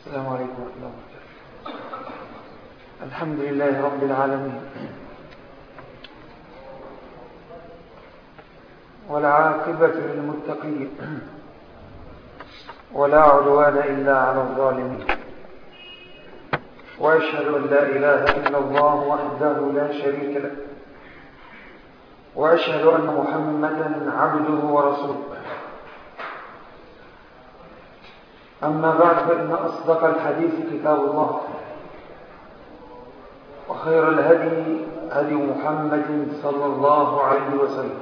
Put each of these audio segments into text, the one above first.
السلام عليكم ورحمة الله وبركاته الحمد لله رب العالمين والعاقبة للمتقين ولا عدوان إلا على الظالمين وأشهد أن لا إله إلا الله وحده لا شريك له وأشهد أن محمدا عبده ورسوله أما بعد فإن أصدق الحديث كتاب الله وخير الهدي هدي محمد صلى الله عليه وسلم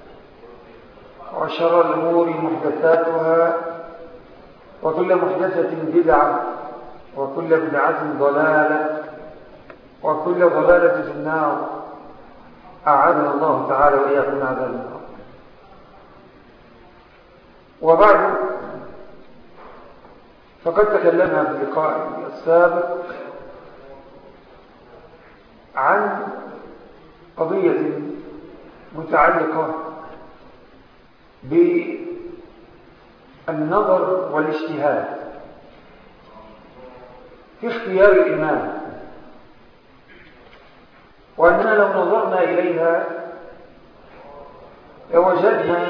وشر الأمور محدثاتها وكل محدثة بدعة وكل بدعة ضلالة وكل ضلالة في النار أعاذنا الله تعالى وإياكم عذاب النار وبعد فقد تكلمنا في اللقاء السابق عن قضية متعلقة بالنظر والاجتهاد في اختيار الإمام وأننا لو نظرنا إليها لوجدنا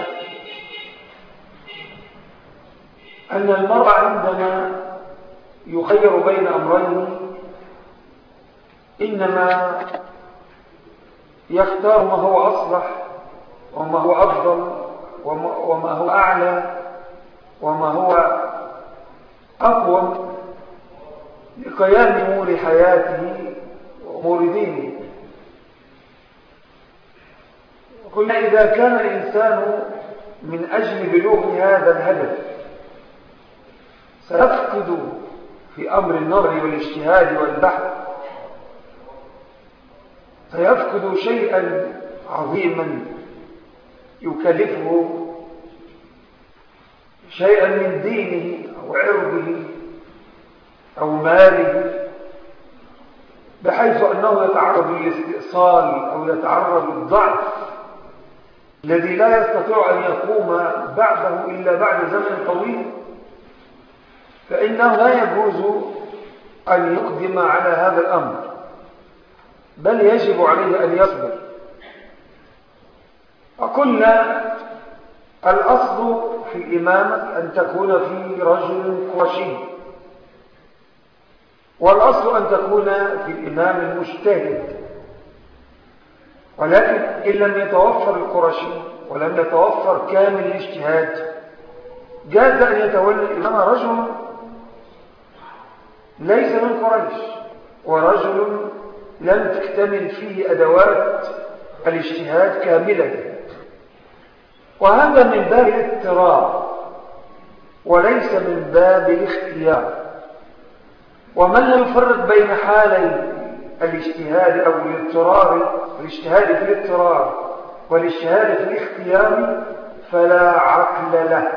أن المرء عندما يخير بين أمرين إنما يختار ما هو أصلح وما هو أفضل وما هو أعلى وما هو أقوى لقيام أمور حياته وأمور دينه قلنا إذا كان الإنسان من أجل بلوغ هذا الهدف سيفقد في أمر النظر والاجتهاد والبحث سيفقد شيئا عظيما يكلفه شيئا من دينه أو عرضه أو ماله بحيث أنه يتعرض للاستئصال أو يتعرض للضعف الذي لا يستطيع أن يقوم بعده إلا بعد زمن طويل فإنه لا يجوز أن يقدم على هذا الأمر بل يجب عليه أن يصبر وقلنا الأصل في الإمامة أن تكون في رجل قرشي والأصل أن تكون في الإمام المجتهد ولكن إن لم يتوفر القرشي ولم يتوفر كامل الاجتهاد جاز أن يتولى الإمام رجل ليس من قريش ورجل لم تكتمل فيه أدوات الاجتهاد كاملة وهذا من باب الاضطرار وليس من باب الاختيار ومن لا يفرق بين حالي الاجتهاد أو الاضطرار الاجتهاد في الاضطرار والاجتهاد في الاختيار فلا عقل له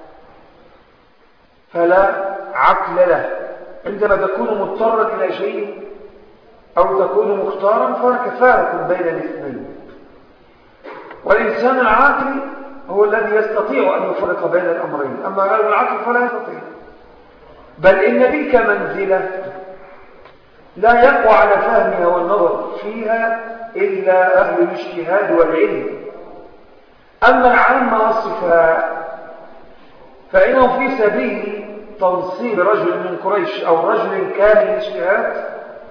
فلا عقل له عندما تكون مضطرا إلى شيء أو تكون مختارا فهناك فارق بين الاثنين والإنسان العاقل هو الذي يستطيع أن يفرق بين الأمرين أما غير العقل فلا يستطيع بل إن تلك منزلة لا يقوى على فهمها والنظر فيها إلا أهل الاجتهاد والعلم أما العامة والصفاء فإنه في سبيل تنصيب رجل من قريش أو رجل كامل الاجتهاد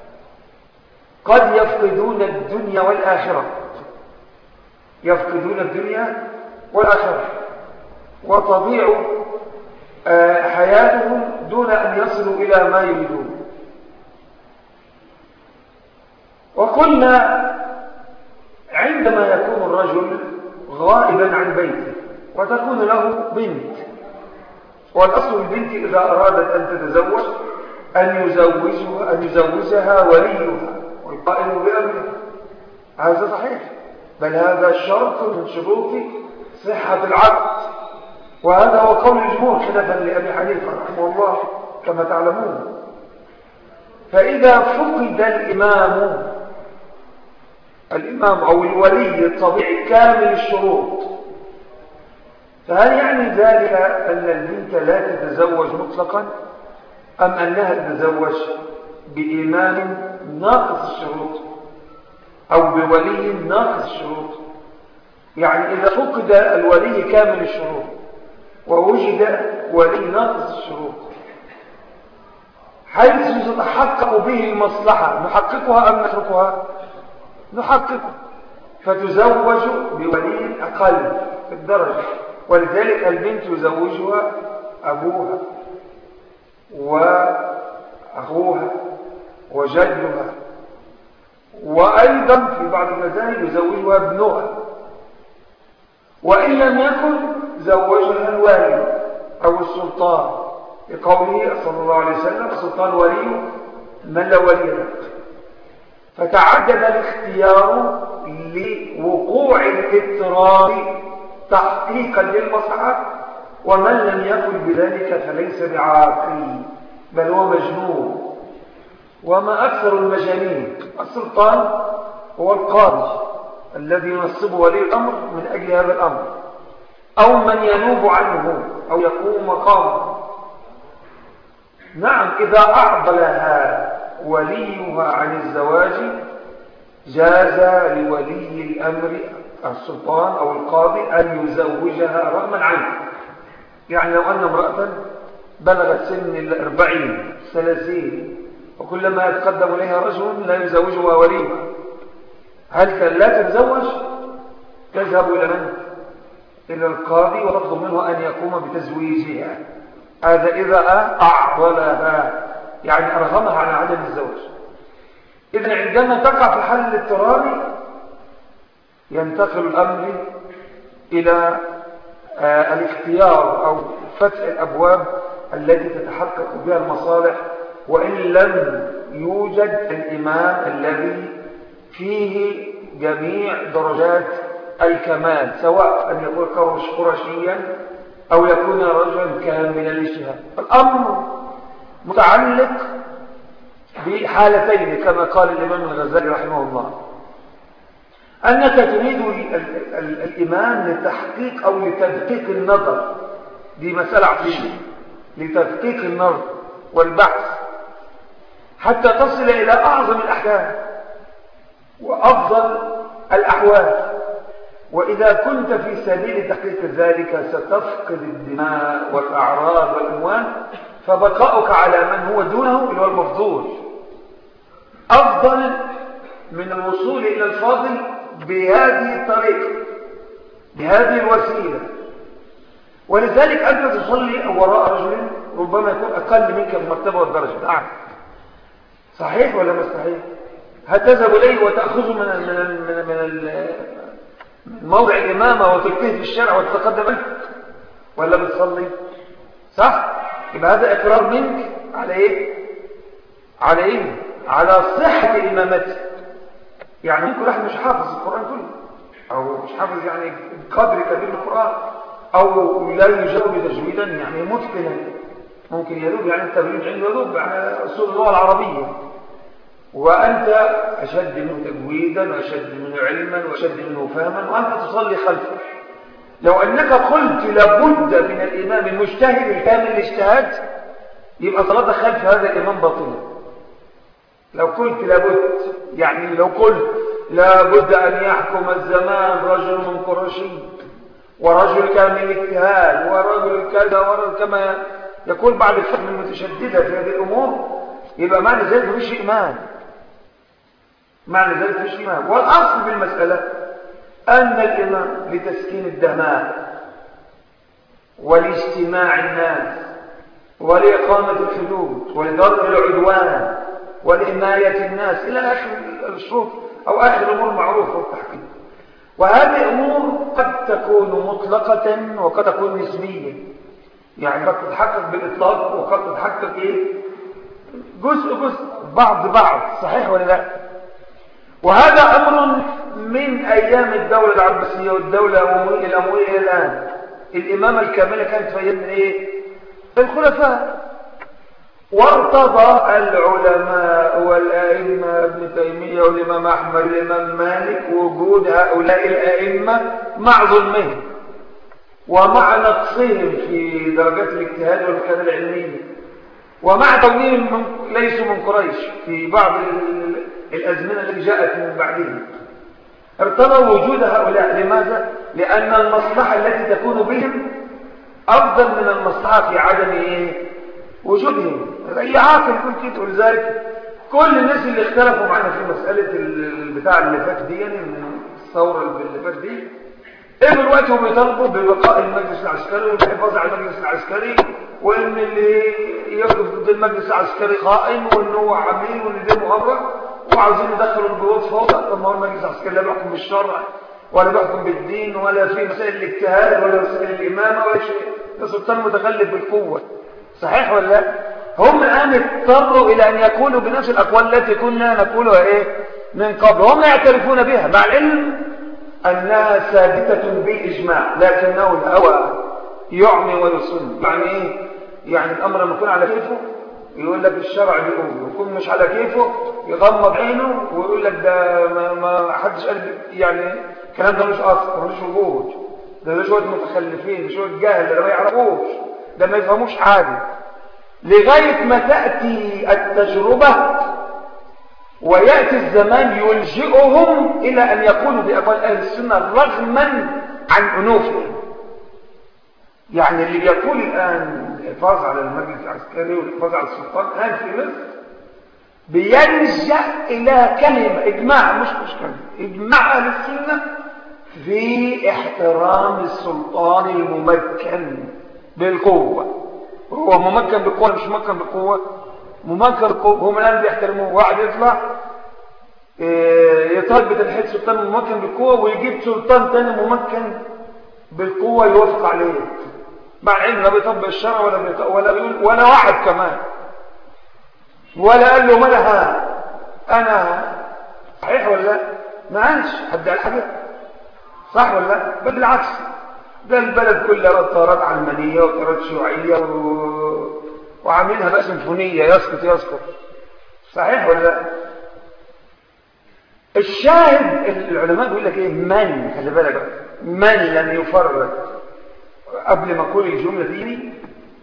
قد يفقدون الدنيا والآخرة يفقدون الدنيا والآخرة وتضيع حياتهم دون أن يصلوا إلى ما يريدون وقلنا عندما يكون الرجل غائبا عن بيته وتكون له بنت والأصل البنت إذا أرادت أن تتزوج أن يزوجها, أن يزوجها وليها والقائم بأمره هذا صحيح بل هذا شرط من شروط صحة العقد وهذا هو قول الجمهور خلافا لأبي حنيفة رحمه الله كما تعلمون فإذا فقد الإمام الإمام أو الولي الطبيعي كامل الشروط فهل يعني ذلك أن البنت لا تتزوج مطلقا أم أنها تتزوج بإمام ناقص الشروط أو بولي ناقص الشروط يعني إذا فقد الولي كامل الشروط ووجد ولي ناقص الشروط حيث تتحقق به المصلحة نحققها أم نتركها نحققها فتزوج بولي أقل في الدرجة ولذلك البنت يزوجها أبوها وأخوها وجدها وأيضا في بعض المذاهب يزوجها ابنها وإن لم يكن زوجها الوالي أو السلطان لقوله صلى الله عليه وسلم السلطان ولي من لا ولي له فتعدد الاختيار لوقوع الاضطرار تحقيقا للمصلحة ومن لم يكن بذلك فليس بعاقل بل هو مجنون وما أكثر المجانين السلطان هو القاضي الذي ينصبه ولي الأمر من أجل هذا الأمر أو من ينوب عنه أو يقوم مقامه نعم إذا أعضلها وليها عن الزواج جاز لولي الأمر السلطان أو القاضي أن يزوجها رغما عنه يعني لو أن امرأة بلغت سن الأربعين ثلاثين وكلما يتقدم إليها رجل لا يزوجها وليها هل كان لا تتزوج تذهب إلى من؟ إلى القاضي وتطلب منه أن يقوم بتزويجها هذا إذا أعضلها يعني أرغمها على عدم الزواج إذن عندما تقع في حل الاضطراري ينتقل الأمر إلى آه الاختيار أو فتح الأبواب التي تتحقق بها المصالح وإن لم يوجد الإمام الذي فيه جميع درجات الكمال سواء أن يكون قرشيا أو يكون رجلا كامل الاجتهاد الأمر متعلق بحالتين كما قال الإمام الغزالي رحمه الله أنك تريد الإمام لتحقيق أو لتدقيق النظر دي مسألة عقلية لتدقيق النظر والبحث حتى تصل إلى أعظم الأحكام وأفضل الأحوال وإذا كنت في سبيل تحقيق ذلك ستفقد الدماء والأعراض والأموال فبقاؤك على من هو دونه اللي هو المفضول أفضل من الوصول إلى الفاضل بهذه الطريقة بهذه الوسيلة ولذلك أنت تصلي وراء رجل ربما يكون أقل منك المرتبة والدرجة الأعلى صحيح ولا مش صحيح هل تذهب إليه وتأخذه من من من من موضع الإمامة وتلقيه في الشارع وتتقدم عنه ولا بتصلي صح يبقى هذا إقرار منك على إيه على إيه على صحة إمامته يعني ممكن واحد مش حافظ القرآن كله أو مش حافظ يعني قدر كبير من القرآن أو لا يجاوب تجويدا يعني متقنا ممكن يذوب يعني التبريد عنده يذوب يعني أصول اللغة العربية وأنت أشد منه تجويدا وأشد منه علما وأشد منه فهما وأنت تصلي خلفه لو أنك قلت لابد من الإمام المجتهد الكامل الاجتهاد يبقى صلاتك خلف هذا الإمام باطلة لو قلت لابد يعني لو قلت لابد أن يحكم الزمان رجل من قرشي ورجل كامل اجتهاد ورجل كذا ورجل كما يقول بعض الفهم المتشددة في هذه الأمور يبقى معنى ذلك مفيش إيمان معنى ذلك مفيش إيمان والأصل في المسألة أن الإمام لتسكين الدماء ولاجتماع الناس ولإقامة الحدود ولضرب العدوان ولحماية الناس إلى آخر الشروط أو آخر الأمور المعروفة والتحقيق وهذه أمور قد تكون مطلقة وقد تكون نسبية يعني قد تتحقق بالإطلاق وقد تتحقق إيه؟ جزء جزء بعض بعض صحيح ولا لا وهذا أمر من أيام الدولة العباسية والدولة الأموية الآن الإمامة الكاملة كانت في أيام إيه؟ الخلفاء وارتضى العلماء والأئمة ابن تيمية والإمام أحمد والإمام مالك وجود هؤلاء الأئمة مع ظلمهم ومع نقصهم في درجات الاجتهاد والكتابة العلمية ومع كونهم ليسوا من قريش في بعض الأزمنة التي جاءت من بعدهم ارتضوا وجود هؤلاء لماذا؟ لأن المصلحة التي تكون بهم أفضل من المصلحة في عدم إيه؟ وجودهم أي عاقل كنت تقول ذلك كل الناس اللي اختلفوا معنا في مسألة البتاع اللي فات دي يعني من الثورة اللي فات دي ايه دلوقتي هم بيطالبوا ببقاء المجلس العسكري والحفاظ على المجلس العسكري وان اللي يقف ضد المجلس العسكري خائن وان هو عميل وان ده مؤامره وعاوزين يدخلوا الجهود فوق طب ما هو المجلس العسكري لا بيحكم بالشرع ولا بيحكم بالدين ولا في مسائل الاجتهاد ولا مسائل الامامه ولا شيء ده سلطان متغلب بالقوه صحيح ولا لا هم الان اضطروا الى ان يقولوا بنفس الاقوال التي كنا نقولها ايه من قبل هم يعترفون بها مع العلم انها ثابته بالاجماع لكنه الهوى يعمي ويصم يعني ايه يعني الامر لما يكون على كيفه يقول لك الشرع بيقول يكون مش على كيفه يغمض عينه ويقول لك ده ما, ما حدش قال يعني الكلام ده مش اصل ملوش وجود ده ده شويه متخلفين ده شويه جهل ده ما يعرفوش ده ما يفهموش حاجه لغايه ما تاتي التجربه وياتي الزمان يلجئهم الى ان يقولوا باقوال اهل السنه رغما عن انوفهم يعني اللي بيقول الآن الحفاظ على المجلس العسكري والحفاظ على السلطان الآن في مصر بيلجأ إلى كلمة إجماع مش مشكلة إجماع أهل السنة في احترام السلطان الممكن بالقوة هو ممكن بالقوة مش ممكن بالقوة ممكن بالقوة هم الآن بيحترموه واحد يطلع يطالب بتنحية السلطان الممكن بالقوة ويجيب سلطان تاني ممكن بالقوة يوافق عليه مع العلم لا بيطبق الشرع ولا بيطبق ولا بيقول ولا واحد كمان ولا قال له ما لها انا صحيح ولا لا ما قالش حد قال حاجه صح ولا لا بل بالعكس ده البلد كلها طارات علمانيه وطارات شيوعيه و... وعاملها بقى سيمفونيه يسقط يسقط صحيح ولا لا الشاهد العلماء بيقول لك ايه من خلي بالك من لم يفرق قبل ما اقول الجمله دي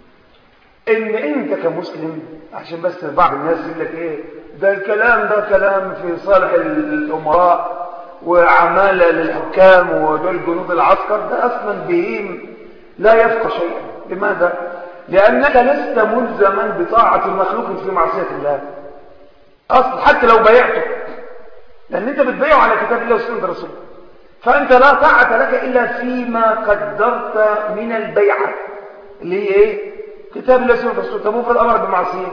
ان انت كمسلم عشان بس بعض الناس يقول لك ايه ده الكلام ده كلام في صالح الامراء وعماله للحكام ودول جنود العسكر ده اصلا بهيم لا يفقه شيئا لماذا لانك لست ملزما بطاعه المخلوق في معصيه الله اصلا حتى لو بايعته لان انت بتبايعه على كتاب الله وسنه رسوله فأنت لا طاعة لك إلا فيما قدرت من البيعة اللي هي إيه؟ كتاب الله سنة رسول طب افرض أمر بمعصية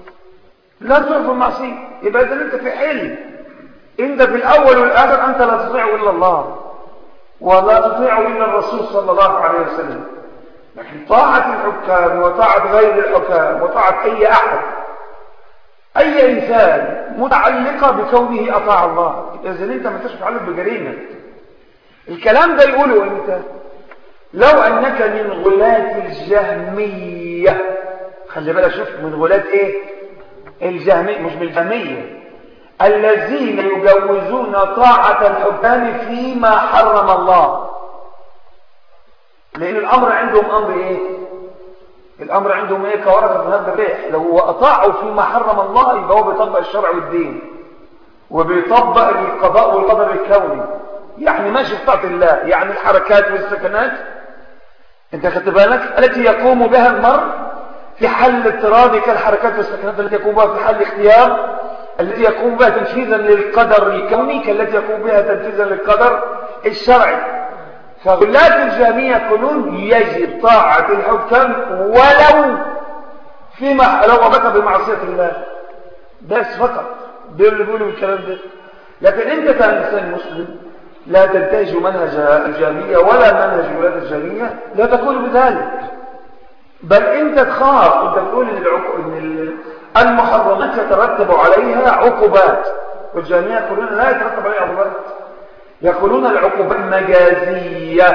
لا تعرف المعصية يبقى إذا أنت في حل أنت في الأول والآخر أنت لا تطيع إلا الله ولا تطيع إلا الرسول صلى الله عليه وسلم لكن طاعة الحكام وطاعة غير الحكام وطاعة أي أحد أي إنسان متعلقة بكونه أطاع الله إذا أنت ما تشبه متعلق بجريمة الكلام ده يقوله امتى لو انك من غلاة الجهمية خلي بالك شوف من غلاة ايه الجهمية مش من الجهمية الذين يجوزون طاعة الحكام فيما حرم الله لان الامر عندهم امر ايه الامر عندهم ايه كورثة من هذا الريح لو هو اطاعوا فيما حرم الله يبقى هو بيطبق الشرع والدين وبيطبق القضاء والقدر الكوني يعني ماشي في طاعة الله يعني الحركات والسكنات انت خدت بالك التي يقوم بها المرء في حل اضطراب كالحركات والسكنات التي يقوم بها في حل اختيار التي يقوم بها تنفيذا للقدر الكوني كالتي يقوم بها تنفيذا للقدر الشرعي فغلاة الجامية يقولون يجب طاعة الحكام ولو فيما لو أمك بمعصية الله بس فقط بيقولوا الكلام ده لكن انت كإنسان مسلم لا تنتهج منهج الجامية ولا منهج ولاد الجامية لا تقول بذلك بل انت تخاف انت تقول ان المحرمات يترتب عليها عقوبات والجامية يقولون لا يترتب عليها عقوبات يقولون العقوبات مجازية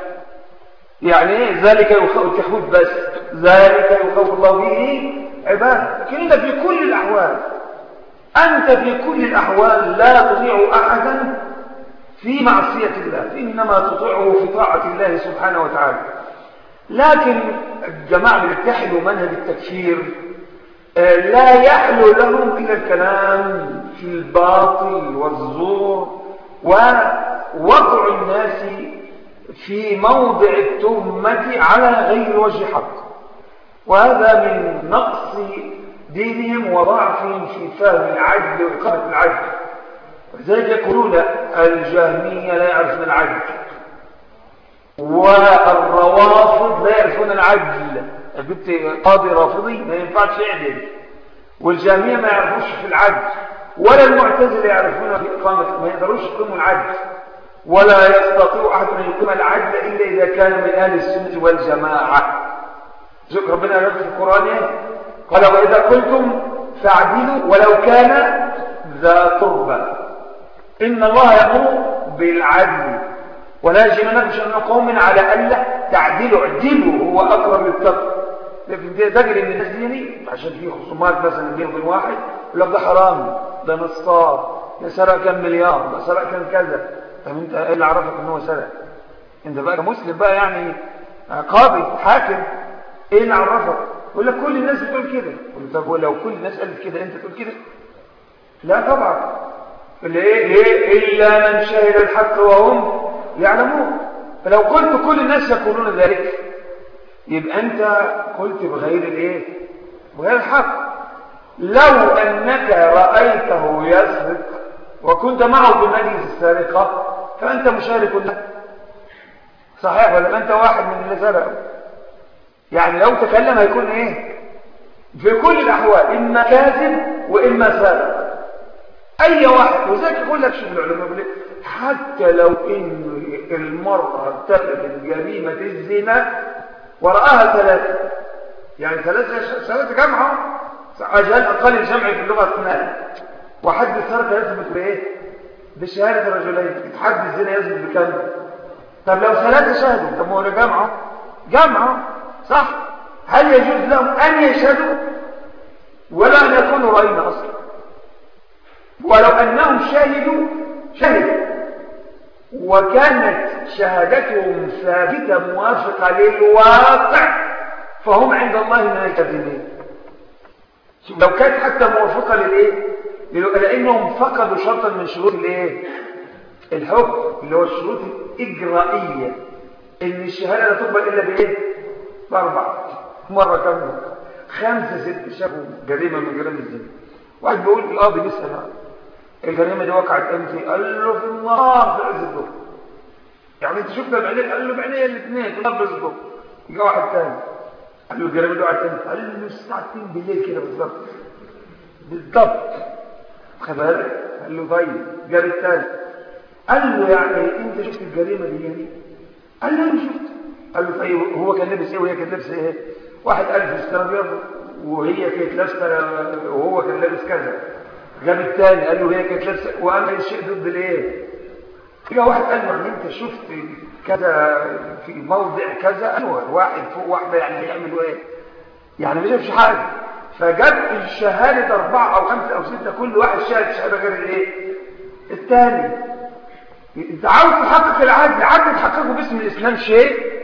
يعني ايه ذلك يخوف تخويف بس ذلك يخوف الله به عباد لكن انت في كل الاحوال انت في كل الاحوال لا تطيع احدا في معصية الله إنما تطيعه في طاعة الله سبحانه وتعالى لكن الجماعة اللي اتحدوا منهج التكفير آه، لا يحلو لهم إلا الكلام في الباطل والزور ووضع الناس في موضع التهمة على غير وجه حق وهذا من نقص دينهم وضعفهم في فهم العدل وإقامة العدل وذلك يقولون الجهمية لا يعرفون العدل والروافض لا يعرفون العدل جبت قاضي رافضي ما ينفعش يعدل والجهمية ما يعرفوش في العدل ولا المعتزله يعرفون في إقامة ما يقدروش يقيموا العدل ولا يستطيع أحد أن يقيم العدل إلا إذا كان من أهل السنة والجماعة ذكر ربنا في القرآن قال وإذا قلتم فاعدلوا ولو كان ذا قربى إن الله يأمر بالعدل ولا يجرمنكم شأن قوم على ألا تعدلوا اعدلوا هو أقرب للتقوى لكن تجري من الناس دي عشان في خصومات مثلا بين وبين واحد يقول لك ده حرام ده نصاب ده سرق كم مليار ده سرق كم كذا طب انت ايه اللي عرفك ان هو سرق انت بقى مسلم بقى يعني قاضي حاكم ايه اللي عرفك يقول لك كل الناس بتقول كده طب ولو كل الناس قالت كده انت تقول كده لا طبعا ليه ليه الا من شهد الحق وهم يعلمون فلو قلت كل الناس يقولون ذلك يبقى انت قلت بغير الايه بغير الحق لو انك رايته يسرق وكنت معه في مجلس السرقه فانت مشارك له صحيح ولا انت واحد من اللي سرقوا يعني لو تكلم هيكون ايه في كل الاحوال اما كاذب واما سارق اي واحد وذلك يقول لك شوف العلماء حتى لو ان المراه ارتكبت جريمه الزنا ورآها ثلاثه يعني ثلاثه ثلاثه جمعه اجل اقل الجمع في اللغه اثنان وحد السرقه يثبت بايه بشهاده الرجلين حد الزنا يثبت بكم طب لو ثلاثه شهدوا طب هو جمعه جمعه صح هل يجوز لهم أن يشهدوا ولا أن يكونوا رأينا أصلا ولو أنهم شاهدوا شهدوا وكانت شهادتهم ثابتة موافقة للواقع فهم عند الله من الكاذبين لو كانت حتى موافقة للإيه لأنهم فقدوا شرطا من شروط الإيه الحكم اللي هو الشروط الإجرائية إن الشهادة لا تقبل إلا بإيه بأربعة مرة كاملة خمسة ست شافوا جريمة من جرائم الزنا واحد بيقول القاضي بيسأل الجريمة دي وقعت امتى؟ قال له في النهار في عز الظهر يعني انت شفتها بعينيك قال له بعينيا الاثنين في النهار في عز الظهر جه واحد ثاني قال له الجريمة دي وقعت امتى؟ قال له الساعة 2 بالليل كده بالظبط بالظبط خد بالك؟ قال له طيب جاب الثاني قال له يعني انت شفت الجريمة دي يعني؟ قال له انا شفت قال له طيب هو كان لابس ايه وهي كانت لابسه ايه واحد قال فستان ابيض وهي كانت لابسه وهو كان لابس كذا جاب الثاني قال له هي كانت لابسه وقال اي شيء ضد الايه في واحد قال له يعني انت شفت كذا في موضع كذا ايوه واحد فوق واحده يعني بيعملوا ايه يعني ما شافش حاجه فجاب الشهاده اربعه او خمسه او سته كل واحد شاهد شهاده غير الايه الثاني انت عاوز تحقق العدل العدل تحققه باسم الاسلام شيء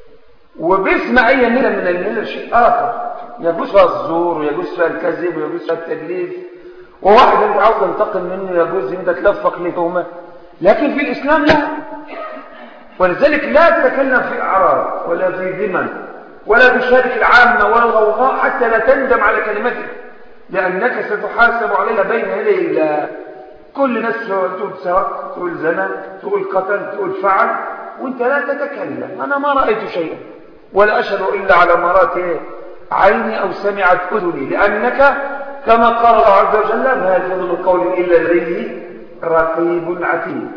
وباسم اي مله من الملل شيء اخر يجوز فيها الزور ويجوز فيها الكذب ويجوز فيها التدليس وواحد انت عاوز تنتقم منه يجوز انت تلفق له تهمه لكن في الاسلام لا ولذلك لا تتكلم في اعراض ولا في ذمم ولا تشارك العامه ولا الغوغاء حتى لا تندم على كلمتك لانك ستحاسب عليها بين يدي الله كل ناس تقول سرق تقول زنا تقول قتل تقول فعل وانت لا تتكلم انا ما رايت شيئا ولا اشهد الا على مرات عيني او سمعت اذني لانك كما قال الله عز وجل ما يلفظ من قول الا لديه رقيب عتيد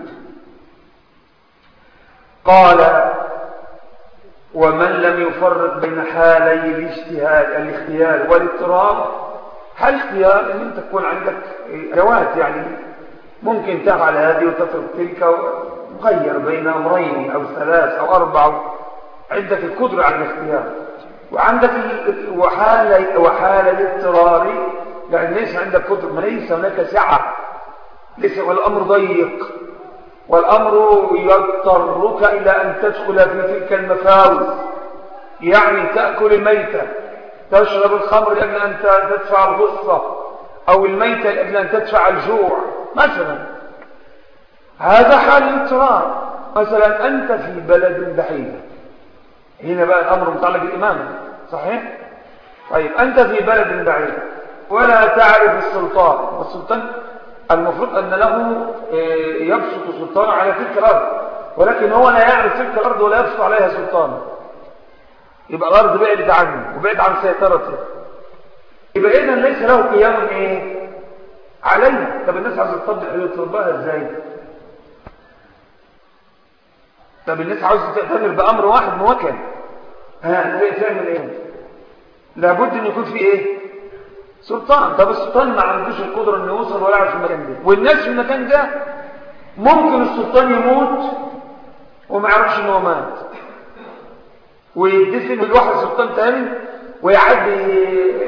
قال ومن لم يفرق بين حالي الاجتهاد الاختيار والاضطراب هل اختيار ان انت تكون عندك ادوات يعني ممكن تفعل هذه وتترك تلك مغير بين امرين او ثلاث او اربع عندك القدره على الاختيار وعندك وحال وحال الاضطرار يعني ليس عندك قدره ليس هناك سعه ليس والامر ضيق والامر يضطرك الى ان تدخل في تلك المفاوز يعني تاكل الميته تشرب الخمر لأجل أن تدفع الغصة أو الميتة لأجل أن تدفع الجوع مثلا هذا حال الاضطرار مثلا أنت في بلد بعيد هنا بقى الأمر متعلق بالإمامة صحيح؟ طيب أنت في بلد بعيد ولا تعرف السلطان والسلطان المفروض أن له آه، يبسط سلطانه على تلك الأرض ولكن هو لا يعرف تلك الأرض ولا يبسط عليها سلطانه يبقى الأرض بعدت عنه وبعد عن سيطرته يبقى إذا ليس له قيام إيه عليها طب الناس عايزة تطبق تطبقها إزاي طب الناس عاوزة تأتمر بأمر واحد موكل ها تعمل إيه لابد أن يكون في إيه سلطان طب السلطان ما عندوش القدرة أنه يوصل ولا يعرف المكان ده والناس في المكان ده ممكن السلطان يموت وما يعرفش ان هو مات ويدفن الواحد سلطان تاني ويعدي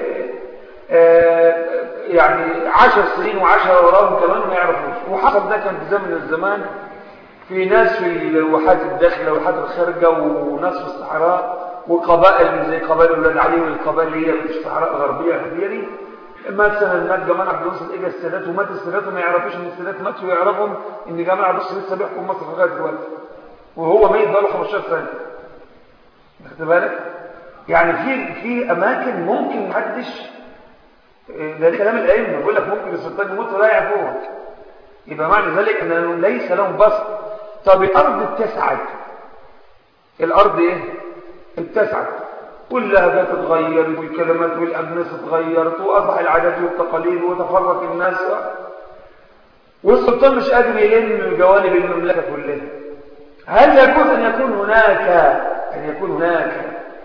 آه، يعني عشر سنين وعشرة وراهم كمان ما يعرفوش وحصل ده كان في زمن الزمان في ناس في الواحات الداخلة والواحات الخارجة وناس في الصحراء وقبائل زي قبائل ولاد علي والقبائل اللي هي في الصحراء الغربية الحدية دي مثلا مات جمال عبد الناصر اجى السادات ومات السادات وما يعرفوش ان السادات مات ويعرفهم ان جمال عبد الناصر لسه بيحكم مصر لغايه دلوقتي وهو ميت بقاله 15 سنه خدت بالك يعني في في اماكن ممكن محدش ده كلام الائمه بيقول لك ممكن السلطان يموت ولا يعرفوه يبقى معنى ذلك انه ليس لهم بسط طب الارض اتسعت الارض ايه اتسعت واللهجات اتغيرت والكلمات والأبناس اتغيرت وأصبح العادات والتقاليد وتفرق الناس والسلطان مش قادر يلم جوانب المملكة كلها هل يجوز أن يكون هناك أن يكون هناك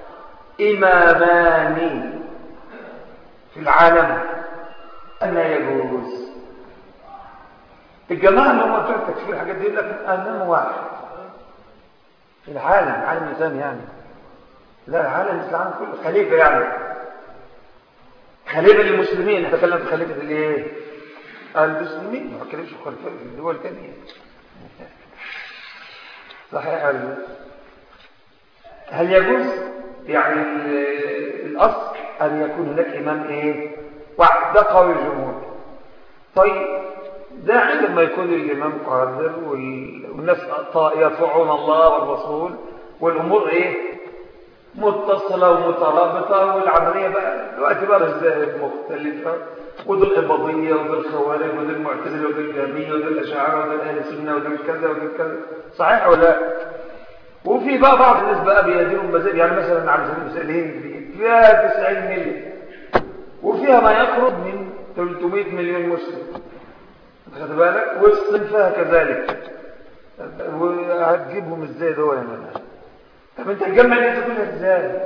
إمامان في العالم أن يجوز الجماعة اللي هم بتوع التكفير الحاجات دي يقول لك أمام واحد في العالم عالم الإسلام يعني لا العالم العالم كله خليفة يعني خليفة للمسلمين نتكلم في خليفة الايه المسلمين ما بتكلمش في خليفة الدول الثانية صحيح هل يجوز يعني الأصل أن يكون هناك إمام إيه واحد ده قوي الجمهور طيب ده عندما يكون الإمام قادر والناس يطيعون الله والرسول والأمور إيه متصلة ومترابطة والعملية بقى دلوقتي بقى مذاهب مختلفة ودول القبضية ودول الخوارج ودول المعتزلة ودول الجهمية ودول الأشاعرة ودول أهل السنة ودول كذا ودول كذا صحيح ولا لا؟ وفي بقى بعض الناس بقى بيديروا المذاهب يعني مثلا على سبيل المثال الهند فيها 90 مليون وفيها ما يقرب من 300 مليون مسلم خد بالك والصين فيها كذلك وهتجيبهم ازاي دول يا منها طب انت تجمع الناس كلها ازاي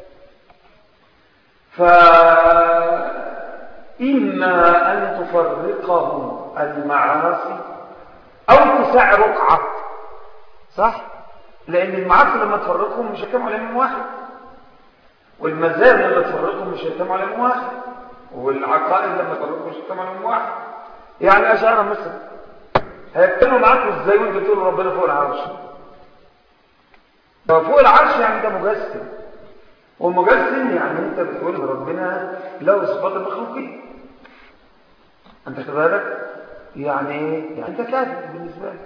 فإما أن تفرقهم المعاصي أو تسع رقعة صح؟ لأن المعاصي لما تفرقهم مش هيتكلموا على يوم واحد والمذاهب لما تفرقهم مش هيتكلموا على يوم واحد والعقائد لما تفرقهم مش هيتكلموا على يوم واحد يعني أشعر مثلا هيتكلموا معاكم ازاي وانتوا تقولوا ربنا فوق العرش فوق العرش يعني ده مجسم ومجسم يعني انت بتقول ربنا له صفات المخلوقين انت كذلك يعني ايه يعني انت كاذب بالنسبه لك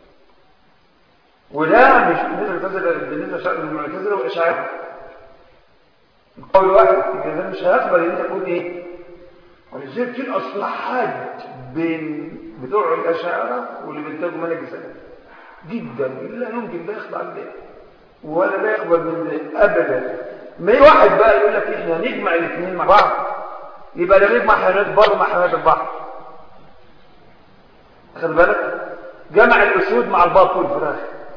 وده مش بالنسبه بالنسبه للمعتزله والاشاعره قول واحد اذا مش هيقبل ان انت تقول ايه ولذلك في الاصلاحات بين بتوع الاشاعره واللي بينتجوا منهج السلف جدا لا يمكن ده يخضع لده ولا لا يقبل من ده ابدا ما واحد بقى يقول لك احنا نجمع الاثنين مع بعض يبقى لا نجمع حيوانات البر مع حيوانات البحر خد بالك جمع الاسود مع البط والفراخ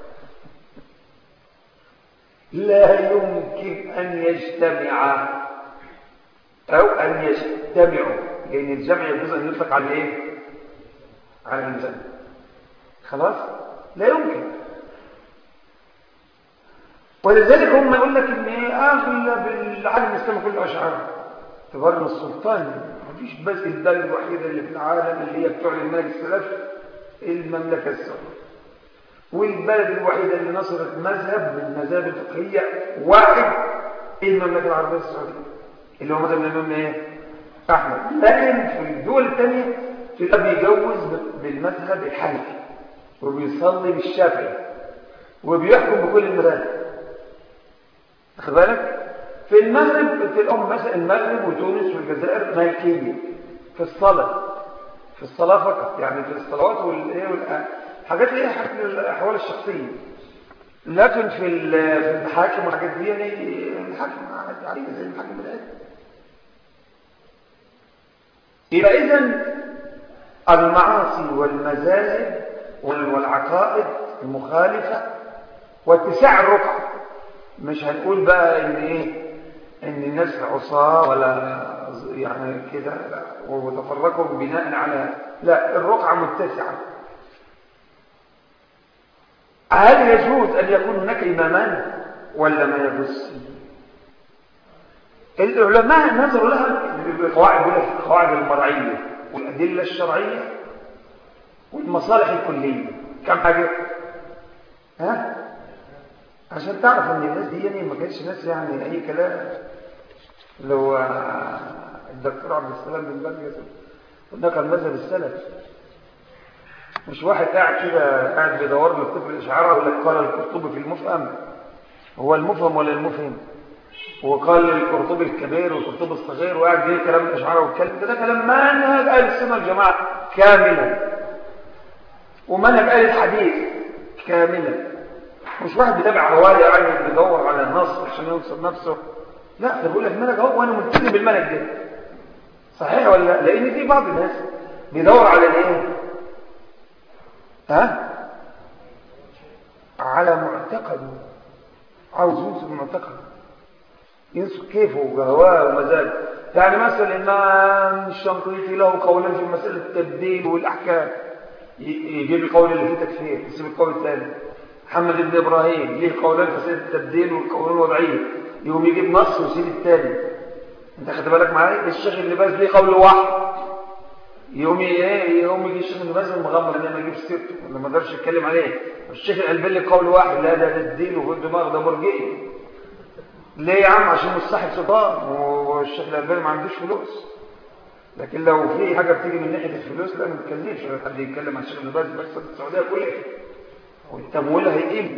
لا يمكن ان يجتمعا او ان يجتمعوا لان الجمع يجوز ان يطلق على ايه على الانسان خلاص لا يمكن ولذلك هم يقول لك ان ايه اغلب العالم الاسلامي كله اشعار اعتبار السلطان مفيش بس الدولة الوحيدة اللي في العالم اللي هي بتوع المال السلف المملكة السعودية والبلد الوحيدة اللي نصرت مذهب من المذاهب الفقهية واحد المملكة العربية السعودية اللي هو مثلا الإمام إيه؟ أحمد لكن في الدول الثانية تبقى بيجوز بالمذهب الحنفي وبيصلي بالشافعي وبيحكم بكل المذاهب واخد بالك في المغرب في الأم مثلا المغرب وتونس والجزائر مالكية في الصلاة في الصلاة فقط يعني في الصلوات والإيه والحاجات اللي هي الأحوال الشخصية لكن في المحاكم والحاجات دي يعني المحاكم عادية زي المحاكم العادية يبقى إذن المعاصي والمذاهب والعقائد المخالفة واتساع الرقعة مش هنقول بقى ان ايه ان الناس عصاة ولا يعني كده وتفرقوا بناء على لا الرقعة متسعة هل يجوز ان يكون هناك امامان ولا ما يجوز العلماء نظروا لها بقواعد القواعد المرعية والأدلة الشرعية والمصالح الكلية كم حاجة ها عشان تعرف ان الناس دي يعني ما كانتش ناس يعني اي كلام لو الدكتور عبد السلام بن باز ده كان مذهب السلف مش واحد قاعد كده قاعد بيدور له كتب الاشعار يقول لك قال القرطبي في المفهم هو المفهم ولا المفهم وقال القرطبي الكبير والقرطبي الصغير وقاعد يقول كلام الاشعار والكلام ده, ده كلام منهج اهل السنه والجماعه كاملا ومنهج اهل الحديث كاملا مش واحد بيتابع هوايه يعني بيدور على النص عشان يوصل نفسه لا ده بقول لك منهج اهو وانا ملتزم بالمنهج ده صحيح ولا لا لان في بعض الناس بيدور على الايه ها على معتقده عاوز يوصل معتقده ينسك كيفه وهواه ومزاجه يعني مثلا الامام الشنقيطي له قولين في مساله التبديل والاحكام يجيب القول اللي فيه تكفير يسيب القول الثاني محمد بن ابراهيم ليه قولان في مساله التبديل والقول الوضعيه يقوم يجيب نص ويسيب الثاني انت خدت بالك معايا الشيخ اللي باز ليه قول واحد يقوم ايه يقوم يجي الشيخ اللي باز المغمض ان ما يجيبش سيرته ولا ما يقدرش يتكلم عليه الشيخ الالباني قول واحد لا ده الدين وفي الدماغ ده مرجئي ليه يا عم عشان مش صاحب سلطان والشيخ الالباني ما عندوش فلوس لكن لو في حاجه بتيجي من ناحيه الفلوس لا ما تتكلمش حد يتكلم عن الشيخ ابن باز بس السعوديه كلها والتمويل هيقل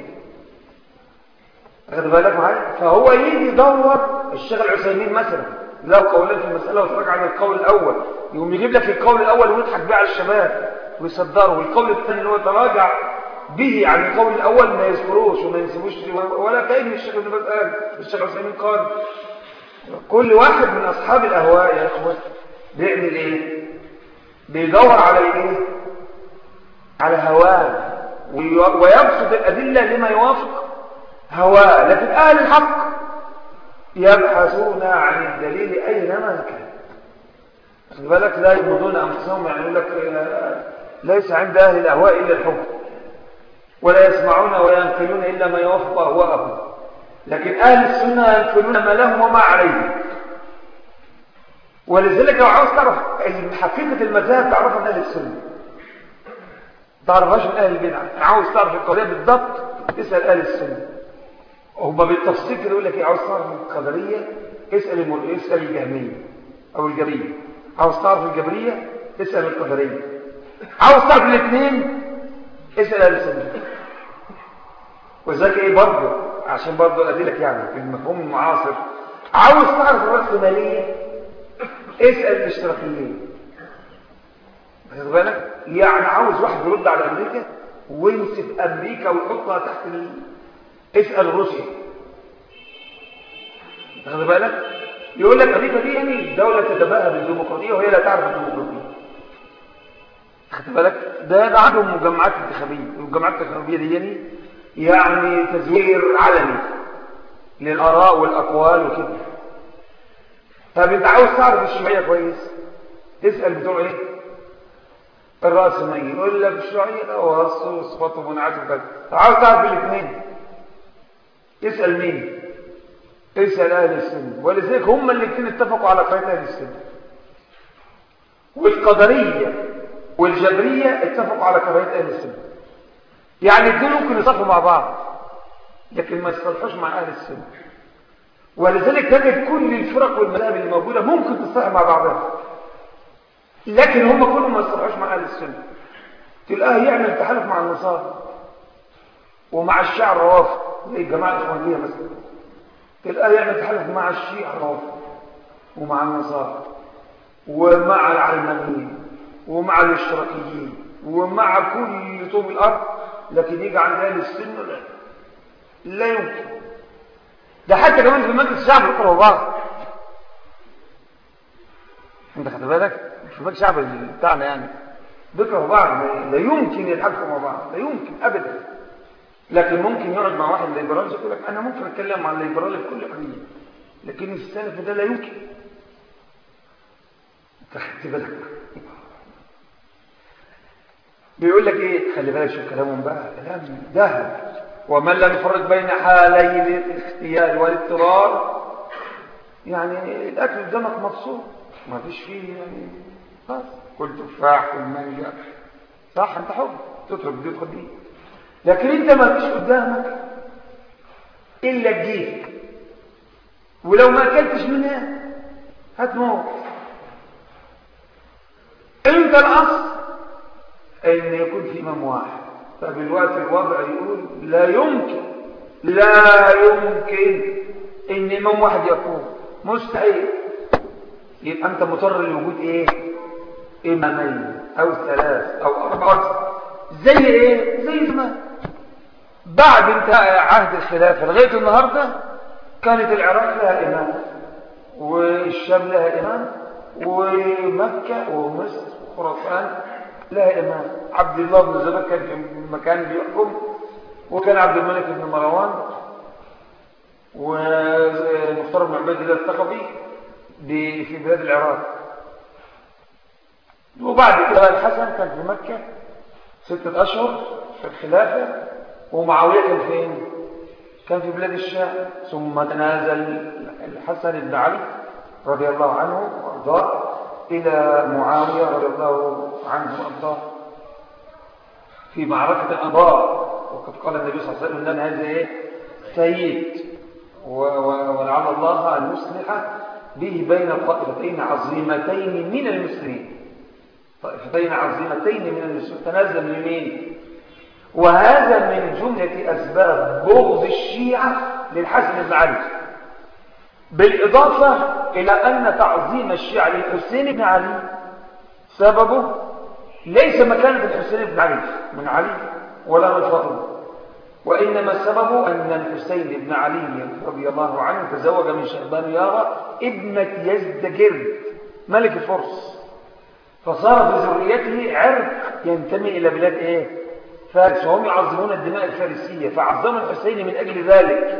واخد بالك معايا فهو يجي يدور الشيخ العثيمين مثلا لو قولين في المساله وتراجع عن القول الاول يقوم يجيب لك القول الاول ويضحك بيه على الشباب ويصدره والقول الثاني اللي هو يتراجع به عن القول الاول ما يذكروش وما ينسبوش ولا كأن الشيخ ابن باز قال الشيخ العثيمين قال كل واحد من اصحاب الاهواء يا اخوه بيعمل ايه بيدور على ايه على هواه ويبسط الادله لما يوافق هواه لكن اهل الحق يبحثون عن الدليل اينما كان خد بالك لا يبغضون انفسهم يعني يقول لك ليس عند اهل الاهواء الا الحب ولا يسمعون ولا ينقلون الا ما يوافق اهواءهم لكن اهل السنه ينقلون ما لهم وما عليهم ولذلك لو عاوز تعرف حقيقة المذاهب تعرفها من أهل السنة تعرفهاش من أهل البدع عاوز تعرف القضية بالضبط اسأل أهل السنة هما بالتفصيل كده يقول لك ايه عاوز تعرف القدرية اسأل المر... اسأل الجهمية أو الجبرية عاوز تعرف الجبرية اسأل القدرية عاوز تعرف الاثنين اسأل أهل السنة وذلك ايه برضه عشان برضه أدلك يعني في المفهوم المعاصر عاوز تعرف الرأسمالية اسأل الاشتراكيين واخد بالك يعني عاوز واحد يرد على امريكا وينسب امريكا ويحطها تحت ال... اسأل روسيا واخد بالك يقول لك امريكا دي يعني دولة تتباهى بالديمقراطية وهي لا تعرف الديمقراطية واخد بالك ده ده عندهم مجمعات انتخابية المجمعات الانتخابية دي يعني يعني تزوير علني للآراء والأقوال وكده طب انت عاوز تعرف الشيوعية كويس اسأل بتوع ايه الرأسماليين يقول لك الشيوعية ده وصف وصفات ومنعات وكذا طب عاوز تعرف الاثنين اسأل مين اسأل أهل السنة ولذلك هم الاثنين اتفقوا على قضية أهل السنة والقدرية والجبرية اتفقوا على قضية أهل السنة يعني الاثنين ممكن يصفوا مع بعض لكن ما يصلحوش مع أهل السنة ولذلك تجد كل الفرق والمذاهب اللي موجودة ممكن تصطلح مع بعضها لكن هم كلهم ما يصطلحوش مع أهل السنة تلقاه يعمل تحالف مع النصارى ومع الشيعة الروافض زي الجماعة الإخوانية مثلا تلقاه يعمل تحالف مع الشيعة الروافض ومع النصارى ومع العلمانيين ومع الاشتراكيين ومع كل طوب الأرض لكن يجي عند أهل السنة لا لا يمكن ده حتى كمان في مجلس الشعب يقرأوا بعض انت خد بالك مش مجلس الشعب بتاعنا يعني بيكرهوا بعض لا يمكن يتحالفوا مع بعض لا يمكن ابدا لكن ممكن يقعد مع واحد ليبرالي يقول لك انا ممكن اتكلم مع الليبرالي بكل حريه لكن السلف ده لا يمكن انت خدت بالك بيقول لك ايه خلي بالك شوف كلامهم بقى كلام ذهب ومن لم يفرق بين حالي الاختيار والاضطرار يعني الاكل قدامك مبسوط ما فيش فيه يعني خلاص كل تفاح كل مانجا صح انت حب تترك دي وتاخد دي لكن انت ما فيش قدامك الا تجيب ولو ما اكلتش منها هتموت انت الاصل ان يكون في امام واحد فبالوقت الوضع يقول لا يمكن لا يمكن ان امام واحد يكون مستحيل يبقى انت مضطر لوجود ايه امامين او ثلاث او اربعه زي ايه زي زمان بعد انتهاء عهد الخلافه لغايه النهارده كانت العراق لها امام والشام لها امام ومكه ومصر وخراسان لها إمام عبد الله بن زبير كان في مكان بيحكم وكان عبد الملك بن مروان ومختار بن عبيد الله الثقفي في بلاد العراق وبعد كده الحسن كان في مكة ستة أشهر في الخلافة ومعاوية كان فين؟ كان في بلاد الشام ثم تنازل الحسن بن علي رضي الله عنه وارضاه إلى معاوية رضي الله عنه وأرضاه في معركة الأنبار وقد قال النبي صلى الله عليه وسلم أن هذا إيه؟ سيد ولعل الله أن يصلح به بين طائفتين عظيمتين من المسلمين طائفتين عظيمتين من المسلمين تنازل من مين وهذا من جملة أسباب بغض الشيعة للحسن بن علي بالإضافة إلى أن تعظيم الشيعة للحسين بن علي سببه ليس مكانة الحسين بن علي من علي ولا من فاطمة وإنما سببه أن الحسين بن علي رضي الله عنه تزوج من شعبان يارا ابنة يزدجرد ملك الفرس فصار في ذريته عرق ينتمي إلى بلاد إيه؟ فارس وهم يعظمون الدماء الفارسية فعظموا الحسين من أجل ذلك